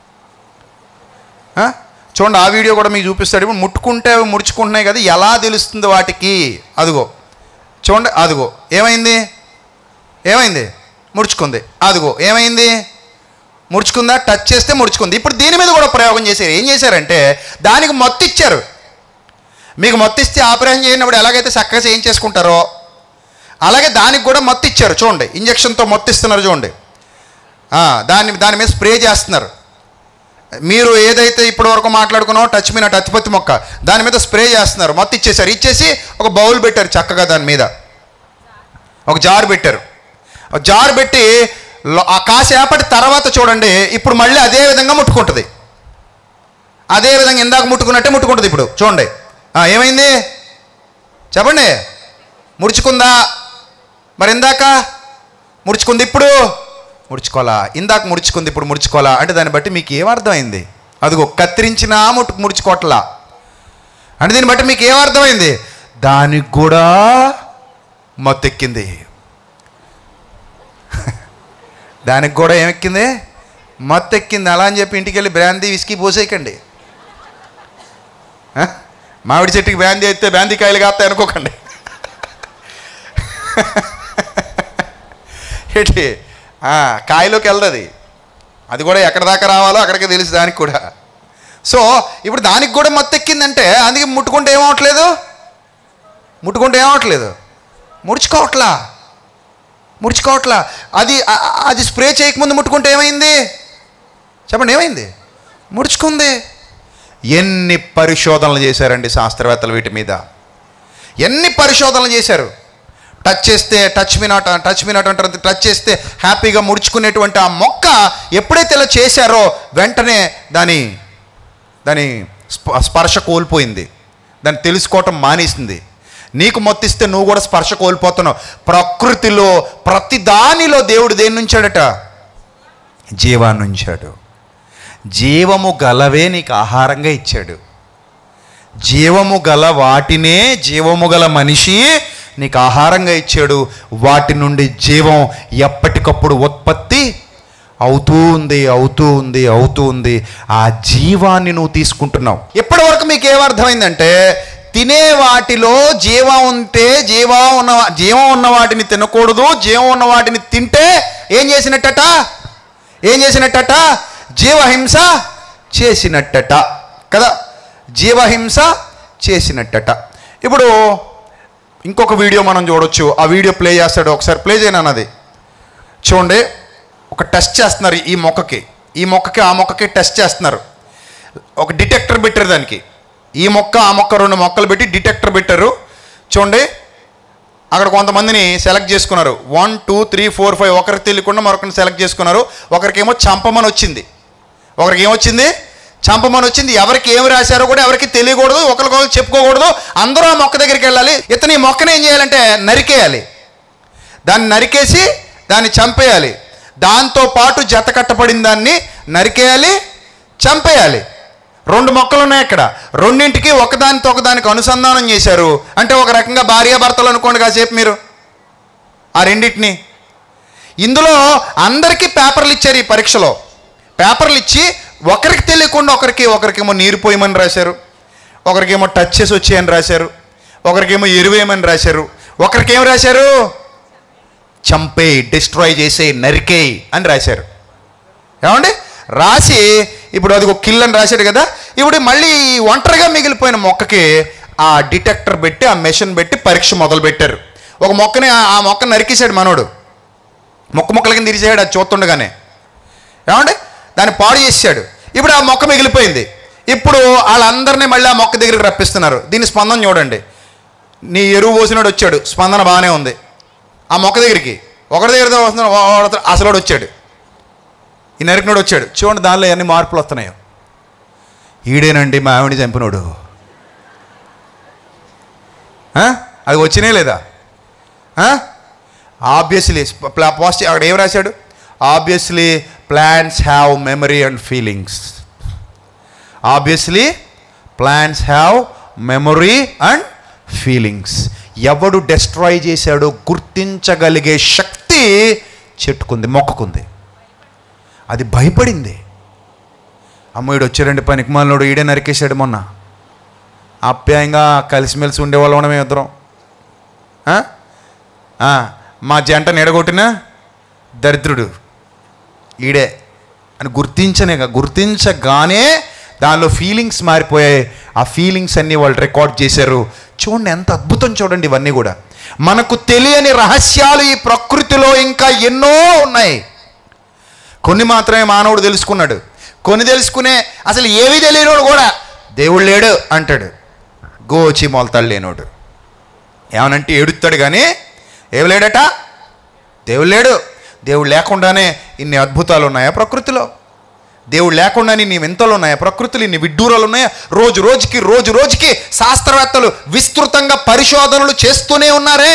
ఆ? చూడండి ఆ వీడియో కూడా మీకు చూపిస్తాడు ఇప్పుడు ముట్టుకుంటే అవి ముడుచుకుంటున్నాయి కదా ఎలా తెలుస్తుంది వాటికి అదిగో చూడండి అదిగో ఏమైంది ఏమైంది ముడుచుకుంది అదిగో ఏమైంది ముడుచుకుందా టచ్ చేస్తే ముడుచుకుంది ఇప్పుడు దీని మీద కూడా ప్రయోగం చేశారు ఏం చేశారంటే దానికి మొత్తం ఇచ్చారు మీకు మొత్తం ఇస్తే ఆపరేషన్ చేయనప్పుడు ఎలాగైతే చక్కగా చేయించేసుకుంటారో అలాగే దానికి కూడా మొత్తం ఇచ్చారు చూడండి ఇంజక్షన్తో మొత్తం ఇస్తున్నారు చూడండి ఆ, దాన్ని దాని మీద స్ప్రే చేస్తున్నారు మీరు ఏదైతే ఇప్పటి వరకు మాట్లాడుకున్నామో టచ్ మీద టచ్పత్తి మొక్క దాని మీద స్ప్రే చేస్తున్నారు మొత్తం ఇచ్చేసారు ఇచ్చేసి ఒక బౌల్ పెట్టారు చక్కగా దాని మీద ఒక జార్ పెట్టారు ఒక జార్ పెట్టి లో- ఆ కాసేపటి తర్వాత చూడండి ఇప్పుడు మళ్ళీ అదే విధంగా ముట్టుకుంటుంది అదే విధంగా ఇందాక ముట్టుకున్నట్టే ముట్టుకుంటుంది ఇప్పుడు చూడండి ఆ, ఏమైంది చెప్పండి ముడుచుకుందా మరి ఇందాక ముడుచుకుంది ఇప్పుడు ముడుచుకోవాలా ఇందాక ముడుచుకుంది ఇప్పుడు ముడుచుకోవాలా అంటే దాన్ని బట్టి మీకు ఏమర్థమైంది అదిగో కత్తిరించినా ముట్టు ముడుచుకోవట్లా అంటే దీన్ని బట్టి మీకు ఏమర్థమైంది దానికి కూడా మత్తెక్కింది దానికి కూడా ఏమెక్కింది మత్తెక్కింది అలా అని చెప్పి ఇంటికి వెళ్ళి బ్రాందీ విస్కీ పోసేయకండి ఆ? మామిడి చెట్టుకి బ్రాందీ అయితే బ్రాందీ కాయలు కాస్తాయి అనుకోకండి ఏంటి ఆ, కాయలోకి వెళ్ళదు అది కూడా ఎక్కడ దాకా రావాలో అక్కడికి తెలుసు దానికి కూడా సో ఇప్పుడు దానికి కూడా మత్తు ఎక్కిందంటే అందుకే ముట్టుకుంటే ఏమవట్లేదు ముట్టుకుంటే ఏమవట్లేదు ముడుచుకోవట్లా ముడుచుకోవట్లా అది ఆ- ఆ- అది స్ప్రే చేయకముందు ముట్టుకుంటే ఏమైంది చెప్పండి ఏమైంది ముడుచుకుంది ఎన్ని పరిశోధనలు చేశారండి శాస్త్రవేత్తలు వీటి మీద ఎన్ని పరిశోధనలు చేశారు టచ్ చేస్తే touch me not touch me not అంటారు టచ్ చేస్తే హ్యాపీగా ముడుచుకునేటువంటి ఆ మొక్క ఎప్పుడైతే ఇలా చేశారో వెంటనే దాని దాని స్ప- స్పర్శ కోల్పోయింది దాన్ని తెలుసుకోవటం మానేసింది నీకు మొత్తిస్తే నువ్వు కూడా స్పర్శ కోల్పోతున్నావు ప్రకృతిలో ప్రతి దానిలో దేవుడు దేని నుంచాడట జీవాన్ని ఉంచాడు జీవము గలవే నీకు ఆహారంగా ఇచ్చాడు జీవము గల వాటినే జీవము గల మనిషి నీకు ఆహారంగా ఇచ్చాడు వాటి నుండి జీవం ఎప్పటికప్పుడు ఉత్పత్తి అవుతూ ఉంది అవుతూ ఉంది అవుతూ ఉంది ఆ జీవాన్ని నువ్వు తీసుకుంటున్నావు ఎప్పటి వరకు మీకు ఏమర్థమైందంటే తినే వాటిలో జీవం ఉంటే జీవం ఉన్న జీవం ఉన్న వాటిని తినకూడదు జీవం ఉన్న వాటిని తింటే ఏం చేసినట్టట ఏం చేసినట్టట జీవహింస చేసినట్టట కదా జీవహింస చేసినట్టట ఇప్పుడు ఇంకొక వీడియో మనం చూడొచ్చు ఆ వీడియో ప్లే చేస్తాడు ఒకసారి ప్లే చేయను అన్నది చూడండి ఒక టెస్ట్ చేస్తున్నారు ఈ మొక్కకి ఈ మొక్కకి ఆ మొక్కకి టెస్ట్ చేస్తున్నారు ఒక డిటెక్టర్ పెట్టారు దానికి ఈ మొక్క ఆ మొక్క రెండు మొక్కలు పెట్టి డిటెక్టర్ పెట్టారు చూడండి అక్కడ కొంతమందిని సెలెక్ట్ చేసుకున్నారు one two three four five ఒకరికి తెలియకుండా మరొకరిని సెలెక్ట్ చేసుకున్నారు ఒకరికేమో చంపమని వచ్చింది ఒకరికి ఏమొచ్చింది చంపమని వచ్చింది ఎవరికి ఏమి రాశారో కూడా ఎవరికి తెలియకూడదు ఒకరికొకరు చెప్పుకోకూడదు అందరూ ఆ మొక్క దగ్గరికి వెళ్ళాలి ఇతను ఈ మొక్కను ఏం చేయాలంటే నరికేయాలి దాన్ని నరికేసి దాన్ని చంపేయాలి దాంతో పాటు జత కట్టబడిన దాన్ని నరికేయాలి చంపేయాలి రెండు మొక్కలు ఉన్నాయి ఇక్కడ రెండింటికి ఒకదానితో ఒకదానికి అనుసంధానం చేశారు అంటే ఒక రకంగా భార్యాభర్తలు అనుకోండి కాసేపు మీరు ఆ రెండింటిని ఇందులో అందరికీ పేపర్లు ఇచ్చారు ఈ పరీక్షలో పేపర్లు ఇచ్చి ఒకరికి తెలియకుండా ఒకరికి ఒకరికేమో నీరు పోయమని రాశారు ఒకరికేమో టచ్ చేసి వచ్చేయని రాశారు ఒకరికేమో ఎరువేయమని రాశారు ఒకరికి ఏం రాశారు చంపే డిస్ట్రాయ్ చేసే నరికేయ్ అని రాశారు ఏమండి రాసి ఇప్పుడు అది ఒక కిల్ అని రాశాడు కదా ఇప్పుడు మళ్ళీ ఈ ఒంటరిగా మిగిలిపోయిన మొక్కకి ఆ డిటెక్టర్ పెట్టి ఆ మెషిన్ పెట్టి పరీక్ష మొదలు పెట్టారు ఒక మొక్కని ఆ- ఆ మొక్కని నరికేశాడు మనోడు మొక్క మొక్కల కింద తిరిచేసాడు అది చూస్తుండగానే ఏమండి దాన్ని పాడు చేసాడు ఇప్పుడు ఆ మొక్క మిగిలిపోయింది ఇప్పుడు వాళ్ళందరినీ మళ్ళీ ఆ మొక్క దగ్గరికి రప్పిస్తున్నారు దీని స్పందన చూడండి నీ ఎరువు పోసినాడు వచ్చాడు స్పందన బాగానే ఉంది ఆ మొక్క దగ్గరికి ఒకటి దగ్గర వస్తున్నాడు వాడు అసలు వాడు వచ్చాడు ఈ నరికినోడు వచ్చాడు చూడండి దానిలో ఎన్ని మార్పులు వస్తున్నాయో ఈడేనండి మా ఆవిడ చంపినోడు ఆ? అది వచ్చినే లేదా ఆబ్వియస్లీ పాజిటివ్ అక్కడ ఏం రాశాడు obviously plants have memory and feelings obviously plants have memory and feelings ఎవడు డెస్ట్రాయ్ చేశాడో గుర్తించగలిగే శక్తి చెట్టుకుంది మొక్కకుంది అది భయపడింది అమ్మాయిడు వచ్చాడండి పనికిమాలినోడు ఈడే నరికేశాడు మొన్న ఆప్యాయంగా కలిసిమెలిసి ఉండేవాళ్ళం మేము ఇద్దరం ఆ? ఆ, మా జంట నిడగొట్టిన దరిద్రుడు ఈడే అని గుర్తించనే గుర్తించగానే దానిలో ఫీలింగ్స్ మారిపోయాయి ఆ ఫీలింగ్స్ అన్నీ వాళ్ళు రికార్డ్ చేశారు చూడండి ఎంత అద్భుతం చూడండి ఇవన్నీ కూడా మనకు తెలియని రహస్యాలు ఈ ప్రకృతిలో ఇంకా ఎన్నో ఉన్నాయి కొన్ని మాత్రమే మానవుడు తెలుసుకున్నాడు కొన్ని తెలుసుకునే అసలు ఏవి తెలియనోడు కూడా దేవుడు లేడు అంటాడు గోచి మొలతాడు లేనోడు ఏమనంటే ఏడుస్తాడు కానీ ఏమి లేడట దేవుడు లేడు దేవుడు లేకుండానే ఇన్ని అద్భుతాలు ఉన్నాయా ప్రకృతిలో దేవుడు లేకుండానే ఇన్ని వింతలు ఉన్నాయా ప్రకృతిలో ఇన్ని విడ్డూరాలు ఉన్నాయా రోజు రోజుకి రోజు రోజుకి శాస్త్రవేత్తలు విస్తృతంగా పరిశోధనలు చేస్తూనే ఉన్నారే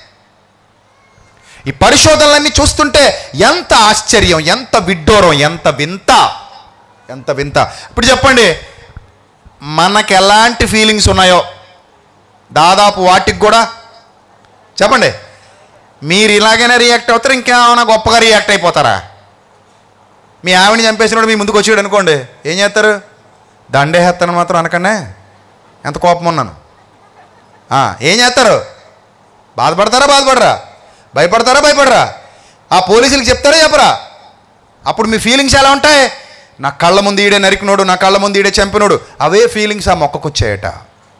ఈ పరిశోధనలన్నీ చూస్తుంటే ఎంత ఆశ్చర్యం ఎంత విడ్డూరం ఎంత వింత ఎంత వింత ఇప్పుడు చెప్పండి మనకు ఎలాంటి ఫీలింగ్స్ ఉన్నాయో దాదాపు వాటికి కూడా చెప్పండి మీరు ఇలాగైనా రియాక్ట్ అవుతారు ఇంకేమైనా గొప్పగా రియాక్ట్ అయిపోతారా మీ ఆవిడని చంపేసినప్పుడు మీ ముందుకు వచ్చాడు అనుకోండి ఏం చేస్తారు దండేసేస్తాను మాత్రం అనకండి ఎంత కోపం ఉన్నాను ఆ, ఏం చేస్తారు బాధపడతారా బాధపడరా భయపడతారా భయపడరా ఆ పోలీసులకు చెప్తారా చెప్పరా అప్పుడు మీ ఫీలింగ్స్ ఎలా ఉంటాయి నా కళ్ళ ముందు ఈడే నరికినోడు నా కళ్ళ ముందు ఈడే చంపినోడు అవే ఫీలింగ్స్ ఆ మొక్కకు వచ్చాయట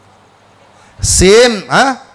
సేమ్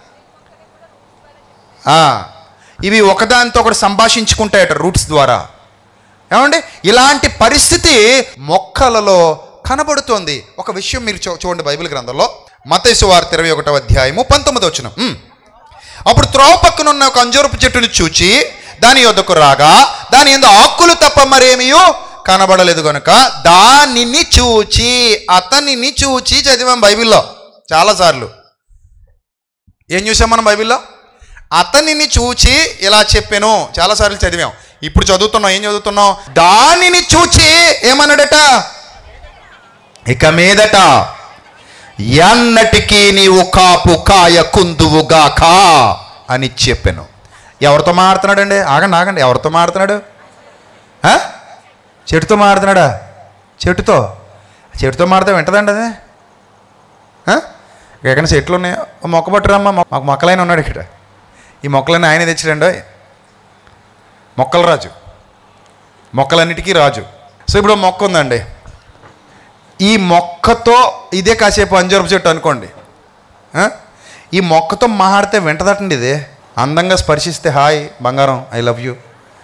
ఇవి ఒకదానితో ఒకటి సంభాషించుకుంటాయట రూట్స్ ద్వారా ఏమండి ఇలాంటి పరిస్థితి మొక్కలలో కనబడుతోంది ఒక విషయం మీరు చూ- చూడండి బైబిల్ గ్రంథంలో మతేసు వార్త ఇరవై ఒకటో అధ్యాయము పంతొమ్మిది వచ్చిన అప్పుడు త్రోవ పక్కనున్న ఒక అంజూరపు చెట్టును చూచి దాని యొద్దకు రాగా దాని ఎందు ఆకులు తప్ప మరేమియో కనబడలేదు గనుక దానిని చూచి అతనిని చూచి చదివాం బైబిల్లో చాలాసార్లు ఏం చూసాం మనం బైబిల్లో అతనిని చూచి ఇలా చెప్పాను చాలాసార్లు చదివాం ఇప్పుడు చదువుతున్నాం ఏం చదువుతున్నాం దానిని చూచి ఏమన్నాడట ఇక మీదట ఎన్నటికీ నీవు కాపు కాయ కుందువుగాక అని చెప్పాను ఎవరితో మాడుతున్నాడండి ఆగండి ఆగండి ఎవరితో మాడుతున్నాడు ఆ? చెట్టుతో మాడుతున్నాడా చెట్టుతో చెట్టుతో మాడితే వింటదండి అది ఆ? ఎక్కడ చెట్లు ఉన్నాయి ఓ మొక్క పట్టురమ్మా మొ- మాకు మొక్కలైన ఉన్నాడు ఇక్కడ ఈ మొక్కలన్నీ ఆయన తెచ్చాడండి మొక్కల రాజు మొక్కలన్నిటికీ రాజు సో ఇప్పుడు ఓ మొక్క ఉందండి ఈ మొక్కతో ఇదే కాసేపు అంజూరపు చెట్టు అనుకోండి ఆ? ఈ మొక్కతో మాట్లాడితే వింటదటండి ఇది అందంగా స్పర్శిస్తే హాయ్ బంగారం ఐ లవ్ యూ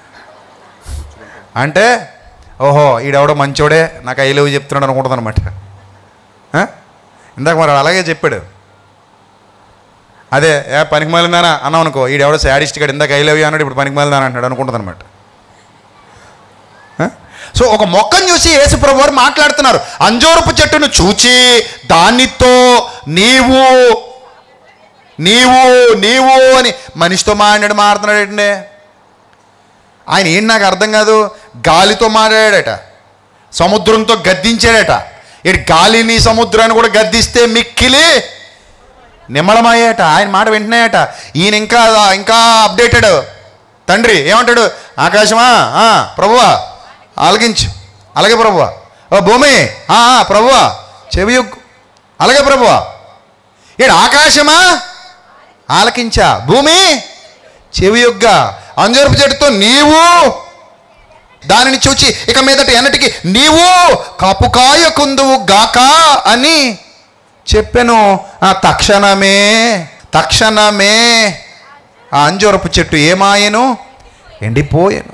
అంటే ఓహో ఈడెవడో మంచోడే నాకు ఐ లవ్ చెప్తున్నాడు అనుకుంటుంది అనమాట ఇందాక మరి అలాగే చెప్పాడు అదే ఏ పనికి మాలిందానా అన్నాం అనుకో ఈడెవడో శాడిస్ట్ గడు ఇందాక ఐ లవ్ యూ అన్నాడు ఇప్పుడు పనికి మాలిందానా అంటాడు అనుకుంటుంది అనమాట సో ఒక మొక్కను చూసి యేసుప్రభు వారు మాట్లాడుతున్నారు అంజూరపు చెట్టును చూచి దానితో నీవు నీవు నీవు అని మనిషితో మాట్లాడు మాట్లాడుతున్నాడు ఏంటండి ఆయన ఏంటి నాకు అర్థం కాదు గాలితో మాట్లాడాడట సముద్రంతో గద్దించాడట ఇటు గాలిని సముద్రాన్ని కూడా గద్దిస్తే మిక్కిలి నిమ్మళమయ్యాట ఆయన మాట వింటున్నాయట ఈయన ఇంకా ఇంకా అప్డేటెడ్ తండ్రి ఏమంటాడు ఆకాశమా ఆ, ప్రభువా ఆలకించు అలాగే ప్రభువా ఓ భూమి ఆ, ఆ, ప్రభువా చెవియొగ్గు అలాగే ప్రభువా ఈడు ఆకాశమా ఆలకించా భూమి చెవియొగ్గా అంజరపు చెట్టుతో నీవు దానిని చూచి ఇక మీదట ఎన్నటికి నీవు కాపుకాయ కుందువు గాక అని చెప్పాను ఆ తక్షణమే తక్షణమే ఆ అంజూరపు చెట్టు ఏమాయను ఎండిపోయాను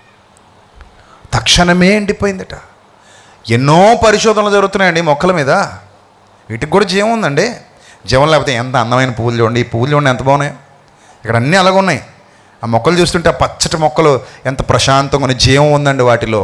తక్షణమే ఎండిపోయిందట ఎన్నో పరిశోధనలు జరుగుతున్నాయండి మొక్కల మీద వీటికి కూడా జీవం ఉందండి జీవం లేకపోతే ఎంత అందమైన పువ్వులు చూడండి ఈ పువ్వులు చూడండి ఎంత బాగున్నాయి ఇక్కడ అన్నీ అలాగ ఉన్నాయి ఆ మొక్కలు చూస్తుంటే ఆ పచ్చటి మొక్కలు ఎంత ప్రశాంతంగా ఉన్నాయి జీవం ఉందండి వాటిలో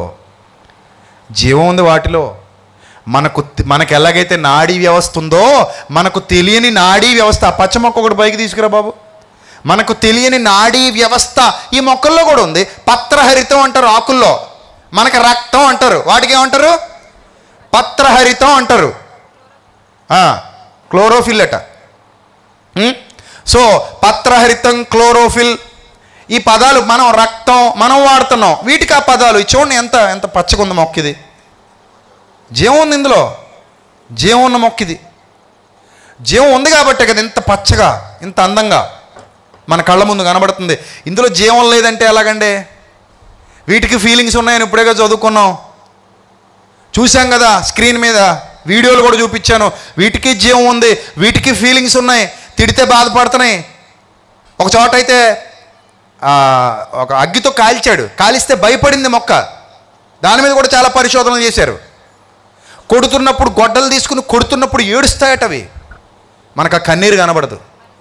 జీవం ఉంది వాటిలో మనకు తె- మనకు ఎలాగైతే నాడీ వ్యవస్థ ఉందో మనకు తెలియని నాడీ వ్యవస్థ ఆ పచ్చ మొక్క ఒకటి పైకి తీసుకురా బాబు మనకు తెలియని నాడీ వ్యవస్థ ఈ మొక్కల్లో కూడా ఉంది పత్రహరితం అంటారు ఆకుల్లో మనకు రక్తం అంటారు వాటికి ఏమంటారు పత్రహరితం అంటారు ఆ, క్లోరోఫిల్ అట ఉం? సో పత్రహరితం క్లోరోఫిల్ ఈ పదాలు మనం రక్తం మనం వాడుతున్నాం వీటికి ఆ పదాలు ఇది చూడండి ఎంత ఎంత పచ్చగా ఉంది మొక్క ఇది జీవం ఉంది ఇందులో జీవం ఉన్న మొక్క ఇది జీవం ఉంది కాబట్టి కదా ఇంత పచ్చగా ఇంత అందంగా మన కళ్ళ ముందు కనబడుతుంది ఇందులో జీవం లేదంటే ఎలాగండి వీటికి ఫీలింగ్స్ ఉన్నాయని ఇప్పుడేగా చదువుకున్నాం చూసాం కదా స్క్రీన్ మీద వీడియోలు కూడా చూపించాను వీటికి జీవం ఉంది వీటికి ఫీలింగ్స్ ఉన్నాయి తిడితే బాధపడుతున్నాయి ఒక చోట అయితే ఆ, ఒక అగ్గితో కాల్చాడు కాలిస్తే భయపడింది మొక్క దాని మీద కూడా చాలా పరిశోధనలు చేశారు కొడుతున్నప్పుడు గొడ్డలు తీసుకుని కొడుతున్నప్పుడు ఏడుస్తాయట అవి మనకు ఆ కన్నీరు కనబడదు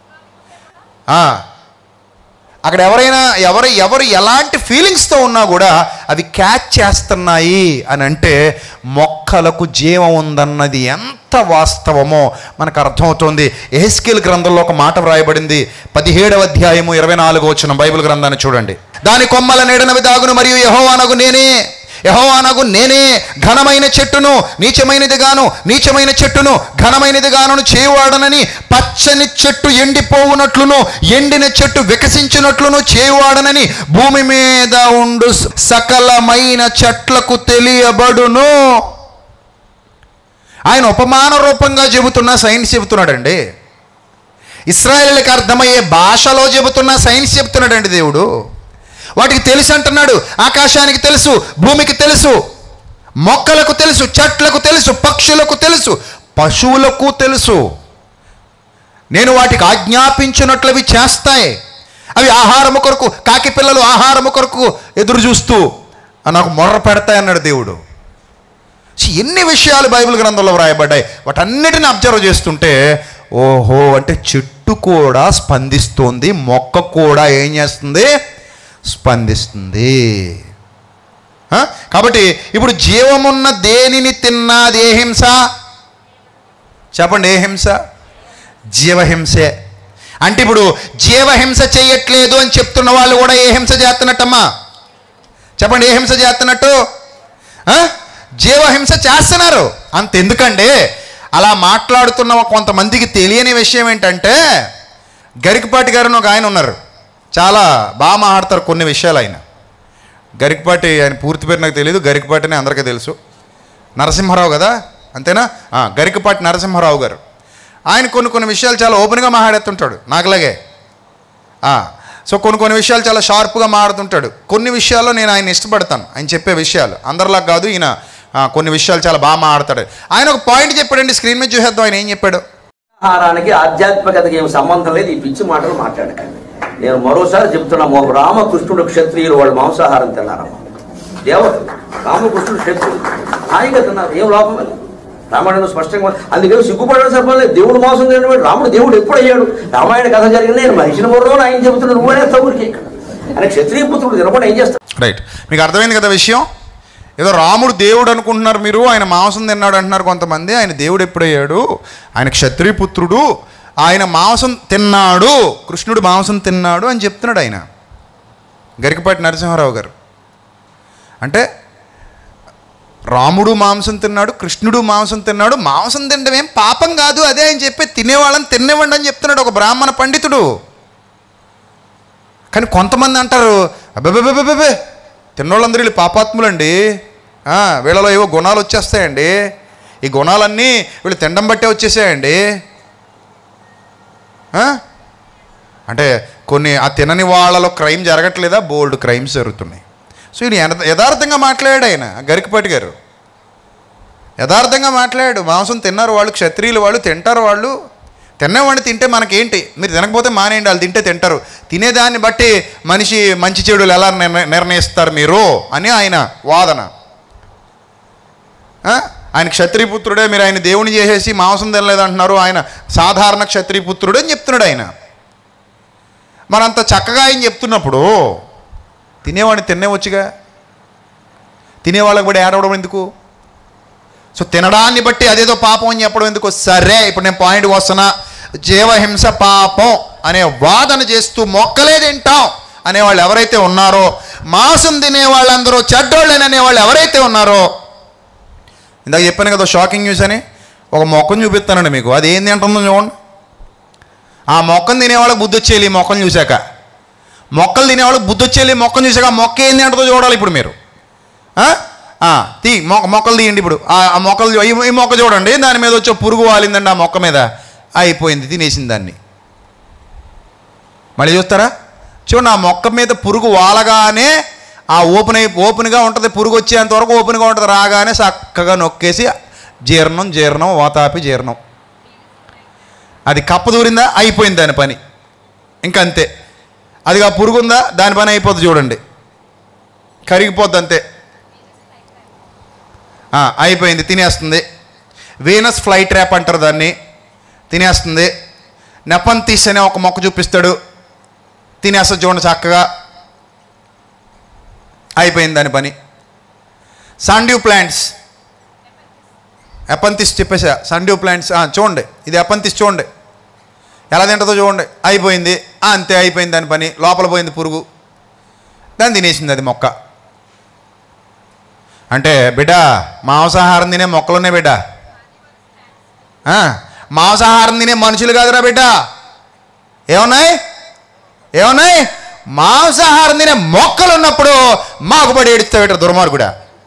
ఆ, అక్కడ ఎవరైనా ఎవరు ఎవరు ఎలాంటి ఫీలింగ్స్తో ఉన్నా కూడా అవి క్యాచ్ చేస్తున్నాయి అని అంటే మొక్కలకు జీవం ఉందన్నది ఎంత వాస్తవమో మనకు అర్థమవుతుంది ఎహెస్కేల్ గ్రంథంలో ఒక మాట వ్రాయబడింది పదిహేడవ అధ్యాయము ఇరవై నాలుగు వచ్చిన బైబిల్ గ్రంథాన్ని చూడండి దాని కొమ్మల నీడనవి దాగును మరియు యహోవానగు నేనే యహోవానగు నేనే ఘనమైన చెట్టును నీచమైనది గాను నీచమైన చెట్టును ఘనమైనది గాను చేయువాడనని పచ్చని చెట్టు ఎండిపోవునట్లును ఎండిన చెట్టు వికసించినట్లును చేయువాడనని భూమి మీద ఉండు సకలమైన చెట్లకు తెలియబడును ఆయన ఉపమాన రూపంగా చెబుతున్న సైన్స్ చెబుతున్నాడండి ఇస్రాయేల్కి అర్థమయ్యే భాషలో చెబుతున్న సైన్స్ చెబుతున్నాడండి దేవుడు వాటికి తెలుసు అంటున్నాడు ఆకాశానికి తెలుసు భూమికి తెలుసు మొక్కలకు తెలుసు చెట్లకు తెలుసు పక్షులకు తెలుసు పశువులకు తెలుసు నేను వాటికి ఆజ్ఞాపించినట్లు అవి చేస్తాయి అవి ఆహారము కొరకు కాకి పిల్లలు ఆహారము కొరకు ఎదురు చూస్తూ నాకు మొర్ర పెడతాయి అన్నాడు దేవుడు సో ఎన్ని విషయాలు బైబిల్ గ్రంథంలో వ్రాయబడ్డాయి వాటన్నిటిని అబ్జర్వ్ చేస్తుంటే ఓహో అంటే చెట్టు కూడా స్పందిస్తుంది మొక్క కూడా ఏం చేస్తుంది స్పందిస్తుంది ఆ? కాబట్టి ఇప్పుడు జీవమున్న దేనిని తిన్నది ఏ హింస చెప్పండి ఏ హింస జీవహింసే అంటే ఇప్పుడు జీవహింస చేయట్లేదు అని చెప్తున్న వాళ్ళు కూడా ఏ హింస చేస్తున్నట్టమ్మా చెప్పండి ఏ హింస చేస్తున్నట్టు ఆ? జీవహింస చేస్తున్నారు అంత ఎందుకండి అలా మాట్లాడుతున్న కొంతమందికి తెలియని విషయం ఏంటంటే గరికపాటి గారు అని ఒక ఆయన ఉన్నారు చాలా బాగా మాట్లాడతారు కొన్ని విషయాలు ఆయన గరికపాటి ఆయన పూర్తి పేరు నాకు తెలియదు గరికపాటిని అందరికీ తెలుసు నరసింహారావు కదా అంతేనా ఆ, గరికపాటి నరసింహారావు గారు ఆయన కొన్ని కొన్ని విషయాలు చాలా ఓపెన్గా మాట్లాడుతుంటాడు నాకులాగే ఆ, సో కొన్ని కొన్ని విషయాలు చాలా షార్ప్గా మాట్లాడుతుంటాడు కొన్ని విషయాల్లో నేను ఆయన ఇష్టపడతాను ఆయన చెప్పే విషయాలు అందరిలా కాదు ఈయన ఆ, కొన్ని విషయాలు చాలా బాగా మాట్లాడతాడు ఆయన ఒక పాయింట్ చెప్పాడండి స్క్రీన్ మీద చూసేద్దాం ఆయన ఏం చెప్పాడు ఆహారానికి ఆధ్యాత్మికతకి ఏం సంబంధం లేదు ఈ పిచ్చి మాటలు మాట్లాడకండి నేను మరోసారి చెప్తున్నాము ఒక రామకృష్ణుడు క్షత్రియులు వాళ్ళు మాంసాహారం తిన్నారమ్మా దేవతలు రామకృష్ణుడు క్షత్రియులు హాయిగా తిన్నారు ఏం లోపం లేదు రామాయణం స్పష్టంగా అందుకని సిగ్గుపడడం చెప్పలేదు దేవుడు మోసం తినడం రాముడు దేవుడు ఎప్పుడు అయ్యాడు రామాయణ కథ జరిగింది నేను మనిషిని బుర్రలో ఆయన చెబుతున్నాడు నువ్వనే తగురికి ఇక్కడ ఆయన క్షత్రియ పుత్రుడు తినకుండా ఏం చేస్తాడు రైట్ మీకు అర్థమైంది కదా విషయం ఏదో రాముడు దేవుడు అనుకుంటున్నారు మీరు ఆయన మాంసం తిన్నాడు అంటున్నారు కొంతమంది ఆయన దేవుడు ఎప్పుడయ్యాడు ఆయన క్షత్రియ పుత్రుడు ఆయన మాంసం తిన్నాడు కృష్ణుడు మాంసం తిన్నాడు అని చెప్తున్నాడు ఆయన గరికపాటి నరసింహారావు గారు అంటే రాముడు మాంసం తిన్నాడు కృష్ణుడు మాంసం తిన్నాడు మాంసం తినడం ఏం పాపం కాదు అదే ఆయన చెప్పి తినేవాళ్ళని తినేవ్వండి అని చెప్తున్నాడు ఒక బ్రాహ్మణ పండితుడు కానీ కొంతమంది అంటారు అబ్బే తిన్నోళ్ళందరూ వీళ్ళు పాపాత్ములండి ఆ, వీళ్ళలో ఏవో గుణాలు వచ్చేస్తాయండి ఈ గుణాలన్నీ వీళ్ళు తినడం బట్టే వచ్చేసాయండి ఆ? అంటే కొన్ని ఆ తినని వాళ్ళలో క్రైమ్ జరగట్లేదా బోల్డ్ క్రైమ్స్ జరుగుతున్నాయి సో ఈయన యథ- యథార్థంగా మాట్లాడాడు ఆయన గరికపాటి గారు యథార్థంగా మాట్లాడాడు మాంసం తిన్నారు వాళ్ళు క్షత్రియులు వాళ్ళు తింటారు వాళ్ళు తిన్నవాడిని తింటే మనకేంటి మీరు తినకపోతే మానేయండి వాళ్ళు తింటే తింటారు తినేదాన్ని బట్టి మనిషి మంచి చెడులు ఎలా నిర్ణ- నిర్ణయిస్తారు మీరు అని ఆయన వాదన ఆ? ఆయన క్షత్రియపుత్రుడే మీరు ఆయన దేవుని చేసేసి మాంసం తినలేదు అంటున్నారు ఆయన సాధారణ క్షత్రియపుత్రుడు అని చెప్తున్నాడు ఆయన మనంత చక్కగా ఆయన చెప్తున్నప్పుడు తినేవాడిని తినేవచ్చుగా తినేవాళ్ళకి కూడా ఏడవడం ఎందుకు సో తినడాన్ని బట్టి అదేదో పాపం అని చెప్పడం ఎందుకు సరే ఇప్పుడు నేను పాయింట్కి వస్తున్నా జీవహింస పాపం అనే వాదన చేస్తూ మొక్కలే తింటాం అనేవాళ్ళు ఎవరైతే ఉన్నారో మాంసం తినే వాళ్ళందరూ చెడ్డోళ్ళని అనేవాళ్ళు ఎవరైతే ఉన్నారో ఇందాక చెప్పాను కదా షాకింగ్ న్యూస్ అని ఒక మొక్కను చూపిస్తానండి మీకు అది ఏంది అంటుందో చూడండి ఆ మొక్కను తినేవాళ్ళకి బుద్ధి వచ్చేయాలి ఈ మొక్కను చూశాక మొక్కలు తినేవాళ్ళకి బుద్ధి వచ్చేయాలి ఈ మొక్కను చూశాక ఆ మొక్క ఏంది అంటుందో చూడాలి ఇప్పుడు మీరు ఆ? ఆ, తీ మొక్క మొక్కలు తీయండి ఇప్పుడు ఆ ఆ మొక్కలు చూ- ఈ ఈ మొక్క చూడండి దాని మీద వచ్చే పురుగు వాలిందండి ఆ మొక్క మీద అయిపోయింది తినేసింది దాన్ని మళ్ళీ చూస్తారా చూడండి ఆ మొక్క మీద పురుగు వాలగానే ఆ ఓపెన్ అయి ఓపెన్గా ఉంటుంది పురుగు వచ్చేంత వరకు ఓపెన్గా ఉంటుంది రాగానే చక్కగా నొక్కేసి జీర్ణం జీర్ణం వాతాపి జీర్ణం అది కప్ప దూరిందా అయిపోయింది దాని పని ఇంకంతే అది ఆ పురుగు ఉందా దాని పని అయిపోతుంది చూడండి కరిగిపోద్ది అంతే ఆ, అయిపోయింది తినేస్తుంది వీనస్ ఫ్లై ట్రాప్ అంటారు దాన్ని తినేస్తుంది నెపంతీస్ అనే ఒక మొక్క చూపిస్తాడు తినేస్తుంది చూడండి చక్కగా అయిపోయింది దాని పని సాండ్యూ ప్లాంట్స్ ఎపంతిస్ చెప్పేసా సండ్యూ ప్లాంట్స్ ఆ, చూడండి ఇది ఎపంతిస్ చూడండి ఎలా తింటుందో చూడండి అయిపోయింది ఆ, అంతే అయిపోయింది దాని పని లోపల పోయింది పురుగు దాన్ని తినేసింది అది మొక్క అంటే బిడ్డ మాంసాహారం తినే మొక్కలున్నాయి బిడ్డ ఆ, మాంసాహారం తినే మనుషులు కాదురా బిడ్డ ఏమున్నాయి ఏమున్నాయి మాంసాహారం తినే మొక్కలు ఉన్నప్పుడు మాకు పడి ఏడుస్తావు బిడ్డ దుర్మార్గుడా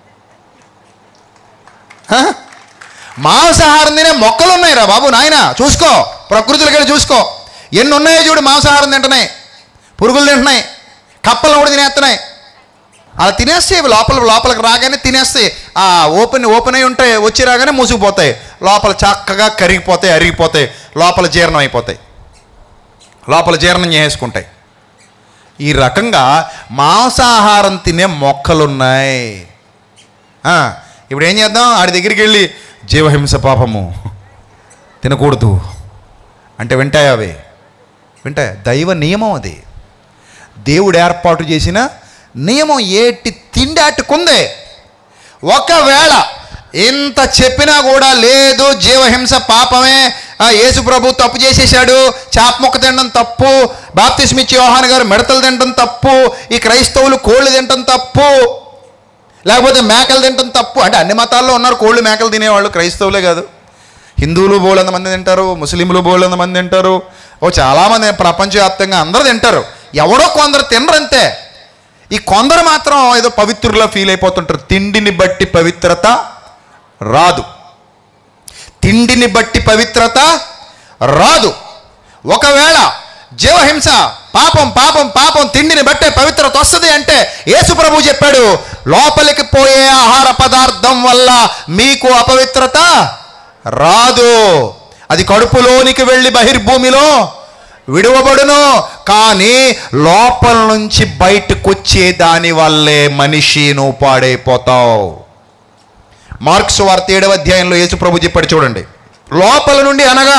ఆ? మాంసాహారం తినే మొక్కలు ఉన్నాయి రా బాబు నాయన చూసుకో ప్రకృతిలోకి వెళ్ళి చూసుకో ఎన్ని ఉన్నాయో చూడు మాంసాహారం తింటున్నాయి పురుగులు తింటున్నాయి కప్పలు కూడా తినేస్తున్నాయి అలా తినేస్తే ఇవి లోపల లోపలికి రాగానే తినేస్తాయి ఆ ఓపెన్ ఓపెన్ అయి ఉంటాయి వచ్చి రాగానే మూసుకుపోతాయి లోపల చక్కగా కరిగిపోతాయి అరిగిపోతాయి లోపల జీర్ణం అయిపోతాయి లోపల జీర్ణం చేసుకుంటాయి ఈ రకంగా మాంసాహారం తినే మొక్కలున్నాయి ఆ, ఇప్పుడు ఏం చేద్దాం ఆడి దగ్గరికి వెళ్ళి జీవహింస పాపము తినకూడదు అంటే వింటాయి అవి వింటాయి దైవ నియమం అది దేవుడు ఏర్పాటు చేసిన నియమం ఏటి తిండి అట్టుకుందే ఒకవేళ ఇంత చెప్పినా కూడా లేదు జీవహింస పాపమే ఆ, యేసు ప్రభు తప్పు చేసేసాడు చాప మొక్క తినడం తప్పు బాప్తిస్మిచ్చి యోహాన్ గారు మిడతలు తినడం తప్పు ఈ క్రైస్తవులు కోళ్ళు తినడం తప్పు లేకపోతే మేకలు తినడం తప్పు అంటే అన్ని మతాల్లో ఉన్నారు కోళ్ళు మేకలు తినేవాళ్ళు క్రైస్తవులే కాదు హిందువులు బోలంత మంది తింటారు ముస్లింలు బోలంత మంది తింటారు ఓ చాలామంది ప్రపంచవ్యాప్తంగా అందరూ తింటారు ఎవడో కొందరు తినరు అంతే ఈ కొందరు మాత్రం ఏదో పవిత్రులా ఫీల్ అయిపోతుంటారు తిండిని బట్టి పవిత్రత రాదు తిండిని బట్టి పవిత్రత రాదు ఒకవేళ జీవహింస పాపం పాపం పాపం తిండిని బట్టే పవిత్రత వస్తుంది అంటే యేసు ప్రభు చెప్పాడు లోపలికి పోయే ఆహార పదార్థం వల్ల మీకు అపవిత్రత రాదు అది కడుపులోనికి వెళ్ళి బహిర్భూమిలో విడువబడును కానీ లోపల నుంచి బయటకు వచ్చే దాని వల్లే మనిషి నువ్వు పాడైపోతావు మార్క్స్ వార్త ఏడవ అధ్యాయంలో యేసు ప్రభు చెప్పాడు చూడండి లోపల నుండి అనగా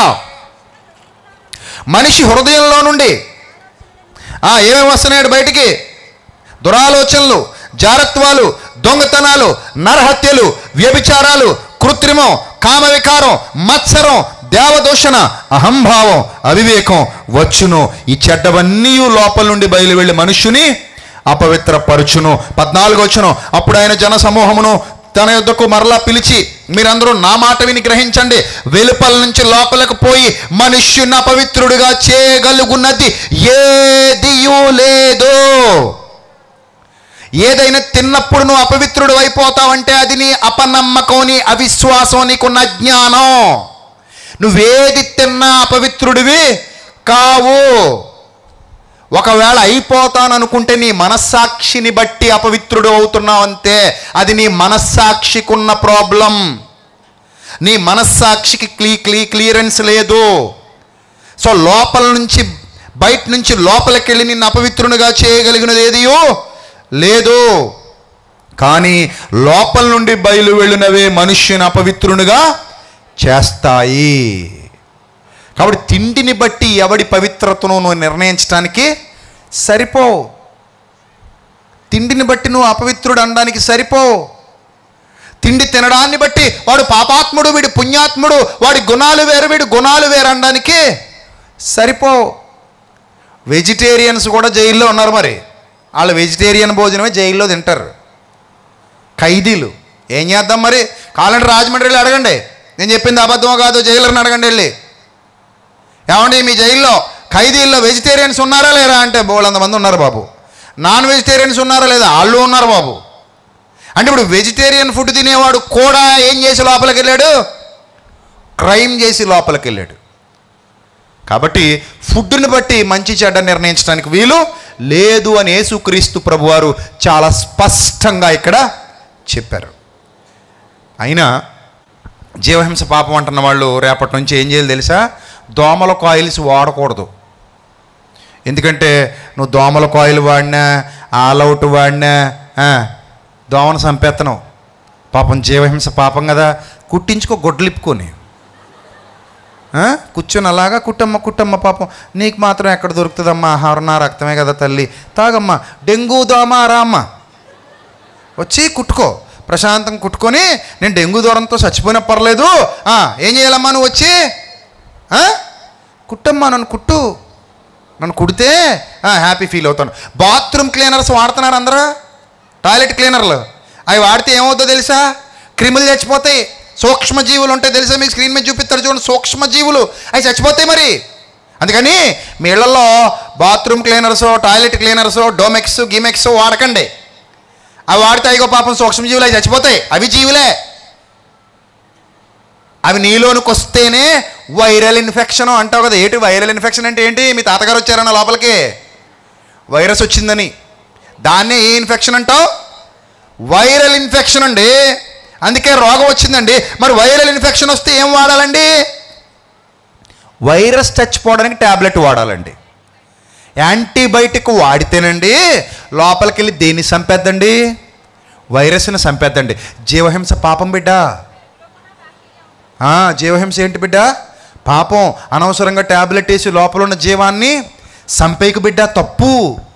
మనిషి హృదయంలో నుండి ఆ, ఏమేమి వస్తున్నాడు బయటికి దురాలోచనలు జారత్వాలు దొంగతనాలు నరహత్యలు వ్యభిచారాలు కృత్రిమం కామవికారం మత్సరం దేవదూషణ అహంభావం అవివేకం వచ్చును ఈ చెడ్డవన్నీ లోపల నుండి బయలు వెళ్ళి మనుష్యుని అపవిత్రపరచును పద్నాలుగు వచ్చును అప్పుడు ఆయన జన సమూహమును తన యొద్దకు మరలా పిలిచి మీరందరూ నా మాట విని గ్రహించండి వెలుపల నుంచి లోపలకు పోయి మనుష్యుని అపవిత్రుడిగా చేయగలుగున్నది ఏదియూ లేదు ఏదైనా తిన్నప్పుడు నువ్వు అపవిత్రుడు అయిపోతావంటే అది నీ అపనమ్మకం నీ అవిశ్వాసం నీకున్న జ్ఞానం నువ్వేది తిన్నా అపవిత్రుడివి కావు ఒకవేళ అయిపోతాననుకుంటే నీ మనస్సాక్షిని బట్టి అపవిత్రుడు అవుతున్నావు అంతే అది నీ మనస్సాక్షికున్న ప్రాబ్లం నీ మనస్సాక్షికి క్లీ క్లీ క్లియరెన్స్ లేదు సో లోపల నుంచి బయట నుంచి లోపలికి వెళ్ళి నిన్ను అపవిత్రునిగా చేయగలిగినది ఏదియో లేదు కానీ లోపల నుండి బయలు వెళ్ళినవే మనుష్యుని అపవిత్రునిగా చేస్తాయి కాబట్టి తిండిని బట్టి ఎవడి పవిత్రతను నువ్వు నిర్ణయించడానికి సరిపో తిండిని బట్టి నువ్వు అపవిత్రుడు అనడానికి సరిపో తిండి తినడాన్ని బట్టి వాడు పాపాత్ముడు వీడి పుణ్యాత్ముడు వాడి గుణాలు వేరు వీడి గుణాలు వేరు అనడానికి సరిపో వెజిటేరియన్స్ కూడా జైల్లో ఉన్నారు మరి వాళ్ళు వెజిటేరియన్ భోజనమే జైల్లో తింటారు ఖైదీలు ఏం చేద్దాం మరి కావాలంటే రాజమండ్రి వెళ్ళి అడగండి నేను చెప్పింది అబద్ధమో కాదో జైలర్ని అడగండి వెళ్ళి ఏమండి మీ జైల్లో ఖైదీల్లో వెజిటేరియన్స్ ఉన్నారా లేరా అంటే బోళ్ళంత మంది ఉన్నారు బాబు నాన్ వెజిటేరియన్స్ ఉన్నారా లేదా వాళ్ళు ఉన్నారు బాబు అంటే ఇప్పుడు వెజిటేరియన్ ఫుడ్ తినేవాడు కూడా ఏం చేసి లోపలికి వెళ్ళాడు క్రైమ్ చేసి లోపలికి వెళ్ళాడు కాబట్టి ఫుడ్ని బట్టి మంచి చెడ్డ నిర్ణయించడానికి వీలు లేదు అని యేసుక్రీస్తు ప్రభువారు చాలా స్పష్టంగా ఇక్కడ చెప్పారు అయినా జీవహింస పాపం అంటున్న వాళ్ళు రేపటి నుంచి ఏం చేయాలి తెలుసా దోమల కాయిల్స్ వాడకూడదు ఎందుకంటే నువ్వు దోమల కాయిల్ వాడినా ఆల్అవుట్ వాడినా ఆ, దోమను చంపేత్తను పాపం జీవహింస పాపం కదా కుట్టించుకో గొడ్లిప్పుకొని ఆ? కూర్చొని అలాగా కుట్టమ్మ కుట్టమ్మ పాపం నీకు మాత్రం ఎక్కడ దొరుకుతుందమ్మా ఆహారం నా రక్తమే కదా తల్లి తాగమ్మా డెంగ్యూ దోమ రామ్మ వచ్చి కుట్టుకో ప్రశాంతం కుట్టుకొని నేను డెంగ్యూ దూరంతో చచ్చిపోయినా పర్లేదు ఆ, ఏం చేయాలమ్మా నువ్వు వచ్చి ఆ? కుట్టమ్మా నన్ను కుట్టు నన్ను కుడితే ఆ, హ్యాపీ ఫీల్ అవుతాను బాత్రూమ్ క్లీనర్స్ వాడుతున్నారు అందరూ టాయిలెట్ క్లీనర్లు అవి వాడితే ఏమవుతుందో తెలుసా క్రిములు చచ్చిపోతాయి సూక్ష్మజీవులు ఉంటాయి తెలుసా మీకు స్క్రీన్ మీద చూపిస్తారు చూడండి సూక్ష్మజీవులు అవి చచ్చిపోతాయి మరి అందుకని మీ ఇళ్లలో bathroom cleaners toilet cleaners Domex గిమెక్స్ వాడకండి అవి వాడితే అయ్యో పాపం సూక్ష్మజీవులు అవి చచ్చిపోతాయి అవి జీవులే అవి నీలోనికి వస్తేనే వైరల్ ఇన్ఫెక్షన్ అంటావు కదా ఏంటి వైరల్ ఇన్ఫెక్షన్ అంటే ఏంటి మీ తాతగారు వచ్చారన్న లోపలికి వైరస్ వచ్చిందని దాన్నే ఏ ఇన్ఫెక్షన్ అంటావు వైరల్ ఇన్ఫెక్షన్ అండి అందుకే రోగం వచ్చిందండి మరి వైరల్ ఇన్ఫెక్షన్ వస్తే ఏం వాడాలండి వైరస్ చచ్చిపోవడానికి ట్యాబ్లెట్ వాడాలండి యాంటీబయాటిక్ వాడితేనండి లోపలికి వెళ్ళి దేన్ని చంపేద్దండి వైరస్ని చంపేద్దండి జీవహింస పాపం బిడ్డ ఆ, జీవహింస ఏంటి బిడ్డ పాపం అనవసరంగా ట్యాబ్లెట్ వేసి లోపల ఉన్న జీవాన్ని చంపేకు బిడ్డ తప్పు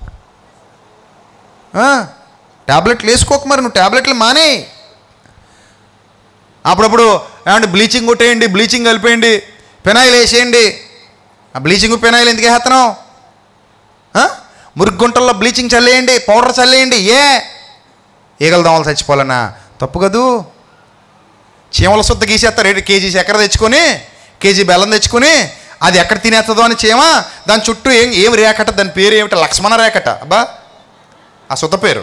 ఆ, ట్యాబ్లెట్లు వేసుకోక మరి నువ్వు ట్యాబ్లెట్లు మానే అప్పుడప్పుడు ఏమంటే బ్లీచింగ్ కొట్టేయండి బ్లీచింగ్ కలిపేయండి పెనాయిల్ వేసేయండి ఆ బ్లీచింగ్ పెనాయిల్ ఎందుకు వేస్తున్నావు మురుగుంటల్లో బ్లీచింగ్ చల్లేయండి పౌడర్ చల్లేయండి ఏ ఈగల దోమలు చచ్చిపోవాలన్నా తప్పు కదూ చీమల శుద్ధ గీసేస్తారు ఏంటి కేజీ చక్కెర తెచ్చుకొని కేజీ బెల్లం తెచ్చుకొని అది ఎక్కడ తినేస్తుందో అని చీమ దాని చుట్టూ ఏం ఏం రేకట దాని పేరు ఏమిటి లక్ష్మణ రేకట అబ్బా ఆ శుద్ధ పేరు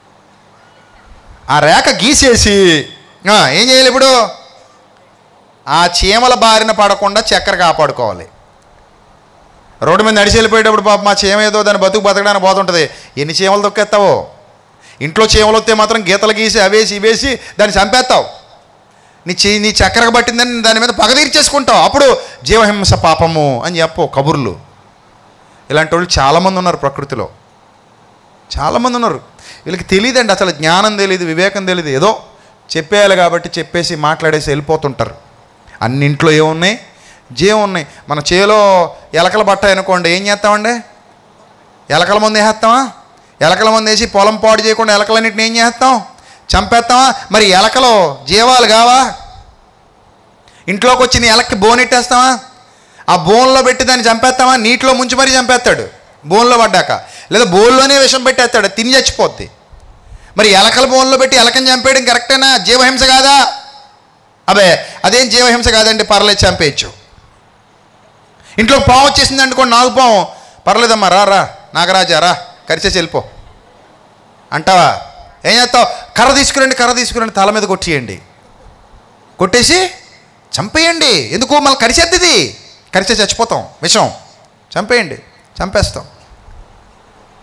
ఆ రేఖ గీసేసి ఆ, ఏం చేయాలి ఇప్పుడు ఆ చీమల బారిన పడకుండా చక్కెర కాపాడుకోవాలి రోడ్డు మీద నడిచి వెళ్ళిపోయేటప్పుడు పాప మా చీమ ఏదో దాని బతుకు బతకడానికి పోతుంటుంది ఎన్ని చీమలు తొక్కేస్తావో ఇంట్లో చీమలు వస్తే మాత్రం గీతలు గీసి అవేసి ఇవేసి దాన్ని చంపేస్తావు నీ చీ నీ చక్కెరకు పట్టిందని దాని మీద పగ తీర్చేసుకుంటావు అప్పుడు జీవహింస పాపము అని చెప్పు కబుర్లు ఇలాంటి వాళ్ళు చాలామంది ఉన్నారు ప్రకృతిలో చాలామంది ఉన్నారు వీళ్ళకి తెలియదండి అసలు జ్ఞానం తెలియదు వివేకం తెలియదు ఏదో చెప్పేయాలి కాబట్టి చెప్పేసి మాట్లాడేసి వెళ్ళిపోతుంటారు అన్నింట్లో ఏమున్నాయి జీవం ఉన్నాయి మన చేలో ఎలకల బట్ట అనుకోండి ఏం చేస్తామండి ఎలకల మందు వేసేస్తామా ఎలకల మందు వేసి పొలం పాడు చేయకుండా ఎలకలన్నింటిని ఏం చేస్తాం చంపేస్తామా మరి ఎలకలు జీవాలు కావా ఇంట్లోకి వచ్చిన ఎలక్కి బోనెట్టేస్తామా ఆ బోన్లో పెట్టి దాన్ని చంపేస్తామా నీటిలో ముంచి మరీ చంపేస్తాడు బోన్లో పడ్డాక లేదా బోన్లోనే విషం పెట్టేస్తాడు తిని చచ్చిపోద్ది మరి ఎలకల బోన్లో పెట్టి ఎలకని చంపేయడం కరెక్టేనా జీవహింస కాదా అబే అదేం జీవహింస కాదండి పర్లేదు చంపేయచ్చు ఇంట్లో పాము వచ్చేసింది అనుకోండి నాగు పాము పర్లేదమ్మా రా రా నాగరాజా రా కరిచేసి వెళ్ళిపో అంటావా ఏం చేస్తావు కర్ర తీసుకురండి కర్ర తీసుకురండి తల మీద కొట్టేయండి కొట్టేసి చంపేయండి ఎందుకు మళ్ళీ కరిచేద్ది ఇది కరిచే చచ్చిపోతాం విషం చంపేయండి చంపేస్తాం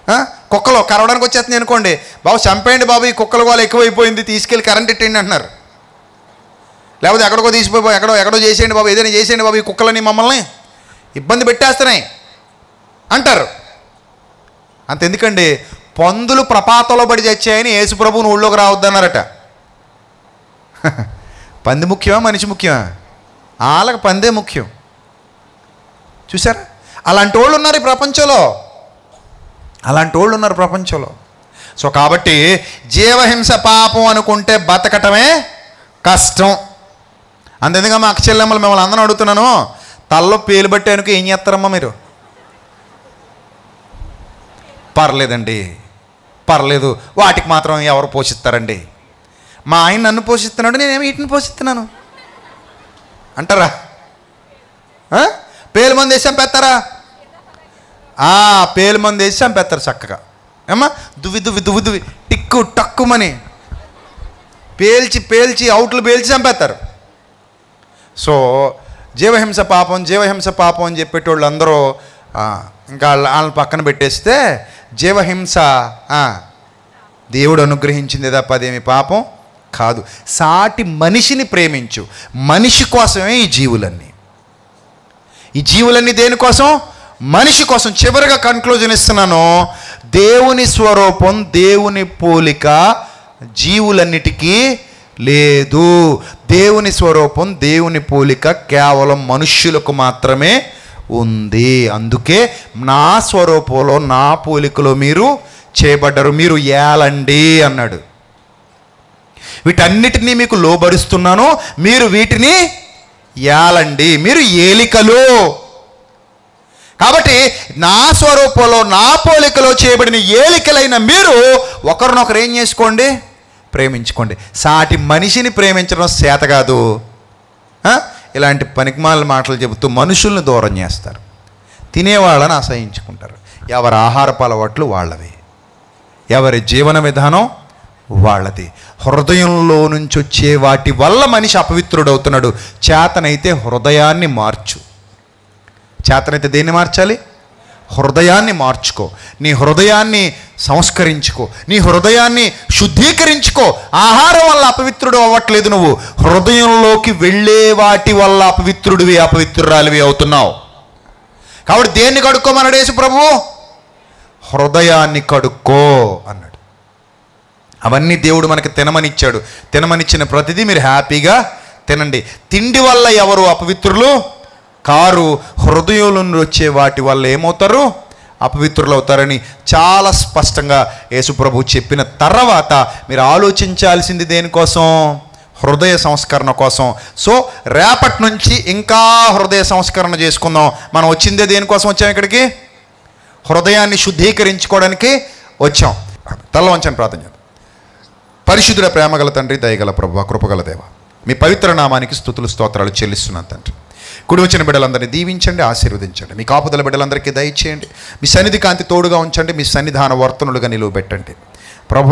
ఆ? కుక్కలు కరవడానికి వచ్చేస్తుంది అనుకోండి బాబు చంపేయండి బాబు ఈ కుక్కల గోల ఎక్కువైపోయింది తీసుకెళ్ళి కరెంట్ ఇట్టేయండి అంటున్నారు లేకపోతే ఎక్కడికో తీసిపోయి ఎక్కడో ఎక్కడో చేసేయండి బాబు ఏదైనా చేసేయండి బాబు ఈ కుక్కలని మమ్మల్ని ఇబ్బంది పెట్టేస్తున్నాయి అంటారు అంతెందుకండి పందులు ప్రపాతంలో పడి చచ్చాయని యేసుప్రభుని ఊళ్ళోకి రావద్దన్నారట పంది ముఖ్యమా మనిషి ముఖ్యమా వాళ్ళకి పందే ముఖ్యం చూసారా అలాంటి వాళ్ళు ఉన్నారు ఈ ప్రపంచంలో అలాంటి వాళ్ళు ఉన్నారు ప్రపంచంలో సో కాబట్టి జీవహింస పాపం అనుకుంటే బతకటమే కష్టం అంతేందుగా మా అక్క చెల్లెమ్మలు మిమ్మల్ని అందరం అడుగుతున్నాను తల్లో పేలు పట్టానుక ఏం చేస్తారమ్మా మీరు పర్లేదండి పర్లేదు వాటికి మాత్రం ఎవరు పోషిస్తారండి మా ఆయన నన్ను పోషిస్తున్నాడు నేనేమి వీటిని పోషిస్తున్నాను అంటారా ఆ? పేలు మంది వేసి చంపేస్తారా ఆ, పేలు మంది వేసి చంపేస్తారు చక్కగా ఏమ్మా దువ్వి దువ్వి దువ్వి దువ్వి టిక్కు టక్కుమని పేల్చి పేల్చి అవుట్లు పేల్చి చంపేస్తారు సో జీవహింస పాపం జీవహింస పాపం అని చెప్పేటోళ్ళు అందరూ ఆ, ఇంకా వాళ్ళ వాళ్ళని పక్కన పెట్టేస్తే జీవహింస ఆ, దేవుడు అనుగ్రహించింది తప్ప అదేమి పాపం కాదు సాటి మనిషిని ప్రేమించు మనిషి కోసమే ఈ జీవులన్నీ ఈ జీవులన్నీ దేనికోసం మనిషి కోసం చివరిగా కన్క్లూజన్ ఇస్తున్నాను దేవుని స్వరూపం దేవుని పోలిక జీవులన్నిటికీ లేదు దేవుని స్వరూపం దేవుని పోలిక కేవలం మనుష్యులకు మాత్రమే ఉంది అందుకే నా స్వరూపంలో నా పోలికలో మీరు చేయబడ్డారు మీరు ఏలండి అన్నాడు వీటన్నిటినీ మీకు లోబరుస్తున్నాను మీరు వీటిని ఏలండి మీరు ఏలికలు కాబట్టి నా స్వరూపంలో నా పోలికలో చేయబడిన ఏలికలైన మీరు ఒకరినొకరు ఏం చేసుకోండి ప్రేమించుకోండి సాటి మనిషిని ప్రేమించడం చేత కాదు ఆ? ఇలాంటి పనికిమాల మాటలు చెబుతూ మనుషుల్ని దూరం చేస్తారు తినేవాళ్ళని అసహించుకుంటారు ఎవరి ఆహారపు అలవాట్లు వాళ్ళవి ఎవరి జీవన విధానం వాళ్ళది హృదయంలో నుంచి వచ్చే వాటి వల్ల మనిషి అపవిత్రుడవుతున్నాడు చేతనైతే హృదయాన్ని మార్చు చేతనైతే దేన్ని మార్చాలి హృదయాన్ని మార్చుకో నీ హృదయాన్ని సంస్కరించుకో నీ హృదయాన్ని శుద్ధీకరించుకో ఆహారం వల్ల అపవిత్రుడు అవ్వట్లేదు నువ్వు హృదయంలోకి వెళ్ళే వాటి వల్ల అపవిత్రుడివి అపవిత్రురాలివి అవుతున్నావు కాబట్టి దేన్ని కడుక్కోమన్నాడు యేసు ప్రభువు హృదయాన్ని కడుక్కో అన్నాడు అవన్నీ దేవుడు మనకి తినమనిచ్చాడు తినమనిచ్చిన ప్రతిదీ మీరు హ్యాపీగా తినండి తిండి వల్ల ఎవరు అపవిత్రులు కారు హృదయంలో నుండి వచ్చే వాటి వల్ల ఏమవుతారు అపవిత్రులు అవుతారని చాలా స్పష్టంగా యేసుప్రభు చెప్పిన తర్వాత మీరు ఆలోచించాల్సింది దేనికోసం హృదయ సంస్కరణ కోసం సో రేపటి నుంచి ఇంకా హృదయ సంస్కరణ చేసుకుందాం మనం వచ్చిందే దేనికోసం వచ్చాం ఇక్కడికి హృదయాన్ని శుద్ధీకరించుకోవడానికి వచ్చాం తల వంచని ప్రార్థన చేద్దాం పరిశుద్ధుడ ప్రేమగల తండ్రి దయగల ప్రభు కృపగల దేవ మీ పవిత్ర నామానికి స్థుతులు స్తోత్రాలు చెల్లిస్తున్నాను తండ్రి కుడి వచ్చిన బిడ్డలందరినీ దీవించండి ఆశీర్వదించండి మీ కాపుదల బిడ్డలందరికీ దయచేయండి మీ సన్నిధి కాంతి తోడుగా ఉంచండి మీ సన్నిధాన వర్తనులుగా నిలువ పెట్టండి ప్రభు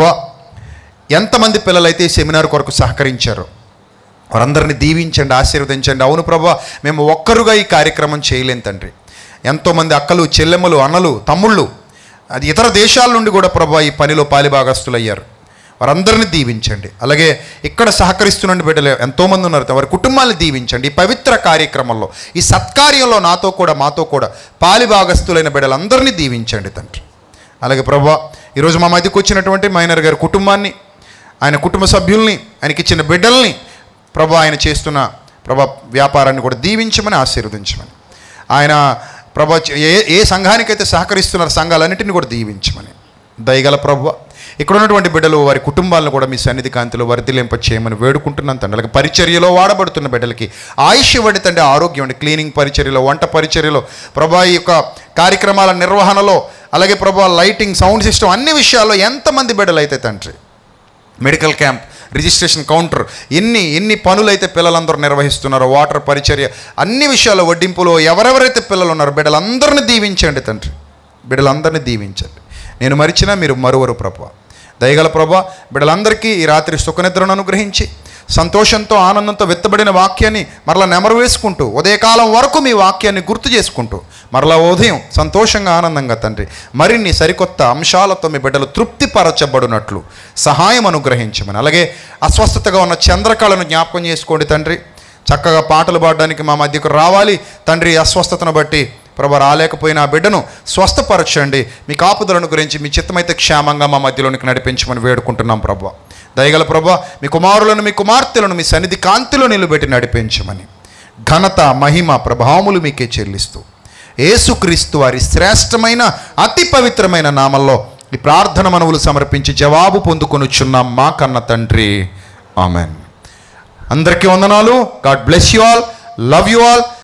ఎంతమంది పిల్లలైతే ఈ సెమినార్ కొరకు సహకరించారో వారందరినీ దీవించండి ఆశీర్వదించండి అవును ప్రభా మేము ఒక్కరుగా ఈ కార్యక్రమం చేయలేం తండ్రి ఎంతోమంది అక్కలు చెల్లెమ్మలు అన్నలు తమ్ముళ్ళు అది ఇతర దేశాల నుండి కూడా ప్రభా ఈ పనిలో పాలిభాగస్తులు అయ్యారు వారందరినీ దీవించండి అలాగే ఇక్కడ సహకరిస్తున్న బిడ్డలు ఎంతోమంది ఉన్నారు వారి కుటుంబాన్ని దీవించండి ఈ పవిత్ర కార్యక్రమంలో ఈ సత్కార్యంలో నాతో కూడా మాతో కూడా పాలిభాగస్తులైన బిడ్డలందరినీ దీవించండి తండ్రి అలాగే ప్రభా ఈరోజు మా మధ్యకు వచ్చినటువంటి మైనర్ గారి కుటుంబాన్ని ఆయన కుటుంబ సభ్యుల్ని ఆయనకి ఇచ్చిన బిడ్డల్ని ప్రభా ఆయన చేస్తున్న ప్రభా వ్యాపారాన్ని కూడా దీవించమని ఆశీర్వదించమని ఆయన ప్రభా ఏ ఏ సంఘానికైతే సహకరిస్తున్నారు సంఘాలన్నింటినీ కూడా దీవించమని దయగల ప్రభు ఇక్కడ ఉన్నటువంటి బిడ్డలు వారి కుటుంబాలను కూడా మీ సన్నిధి కాంతిలో వర్ధిలింప చేయమని వేడుకుంటున్నాను తండ్రి అలాగే పరిచర్యలో వాడబడుతున్న బిడ్డలకి ఆయుష్ ఇవ్వండి తండ్రి ఆరోగ్యం అండి క్లీనింగ్ పరిచర్యలో వంట పరిచర్యలో ప్రభా ఈ యొక్క కార్యక్రమాల నిర్వహణలో అలాగే ప్రభా లైటింగ్ సౌండ్ సిస్టమ్ అన్ని విషయాల్లో ఎంతమంది బిడ్డలు అయితే తండ్రి మెడికల్ క్యాంప్ రిజిస్ట్రేషన్ కౌంటర్ ఎన్ని ఎన్ని పనులైతే పిల్లలందరూ నిర్వహిస్తున్నారో వాటర్ పరిచర్య అన్ని విషయాల్లో వడ్డింపులో ఎవరెవరైతే పిల్లలు ఉన్నారో బిడ్డలందరినీ దీవించండి తండ్రి బిడ్డలందరినీ దీవించండి నేను మరిచినా మీరు మరువరు ప్రభా దయగల ప్రభా బిడ్డలందరికీ ఈ రాత్రి సుఖనిద్రను అనుగ్రహించి సంతోషంతో ఆనందంతో వెత్తబడిన వాక్యాన్ని మరలా నెమరు వేసుకుంటూ ఉదయకాలం వరకు మీ వాక్యాన్ని గుర్తు చేసుకుంటూ మరలా ఉదయం సంతోషంగా ఆనందంగా తండ్రి మరిన్ని సరికొత్త అంశాలతో మీ బిడ్డలు తృప్తిపరచబడినట్లు సహాయం అనుగ్రహించమని అలాగే అస్వస్థతగా ఉన్న చంద్రకళను జ్ఞాపకం చేసుకోండి తండ్రి చక్కగా పాటలు పాడడానికి మా మధ్యకు రావాలి తండ్రి అస్వస్థతను బట్టి ప్రభు రాలేకపోయిన ఆ బిడ్డను స్వస్థపరచండి మీ కాపుదలను గురించి మీ చిత్తమైతే క్షేమంగా మా మధ్యలోనికి నడిపించమని వేడుకుంటున్నాం ప్రభు దయగల ప్రభు మీ కుమారులను మీ కుమార్తెలను మీ సన్నిధి కాంతిలో నిలబెట్టి నడిపించమని ఘనత మహిమ ప్రభావములు మీకే చెల్లిస్తూ యేసుక్రీస్తు వారి శ్రేష్టమైన అతి పవిత్రమైన నామంలో ఈ ప్రార్థన మనవులు సమర్పించి జవాబు పొందుకొనుచున్నాం మా కన్న తండ్రి ఆమెన్ అందరికీ వందనాలు God bless you all love you all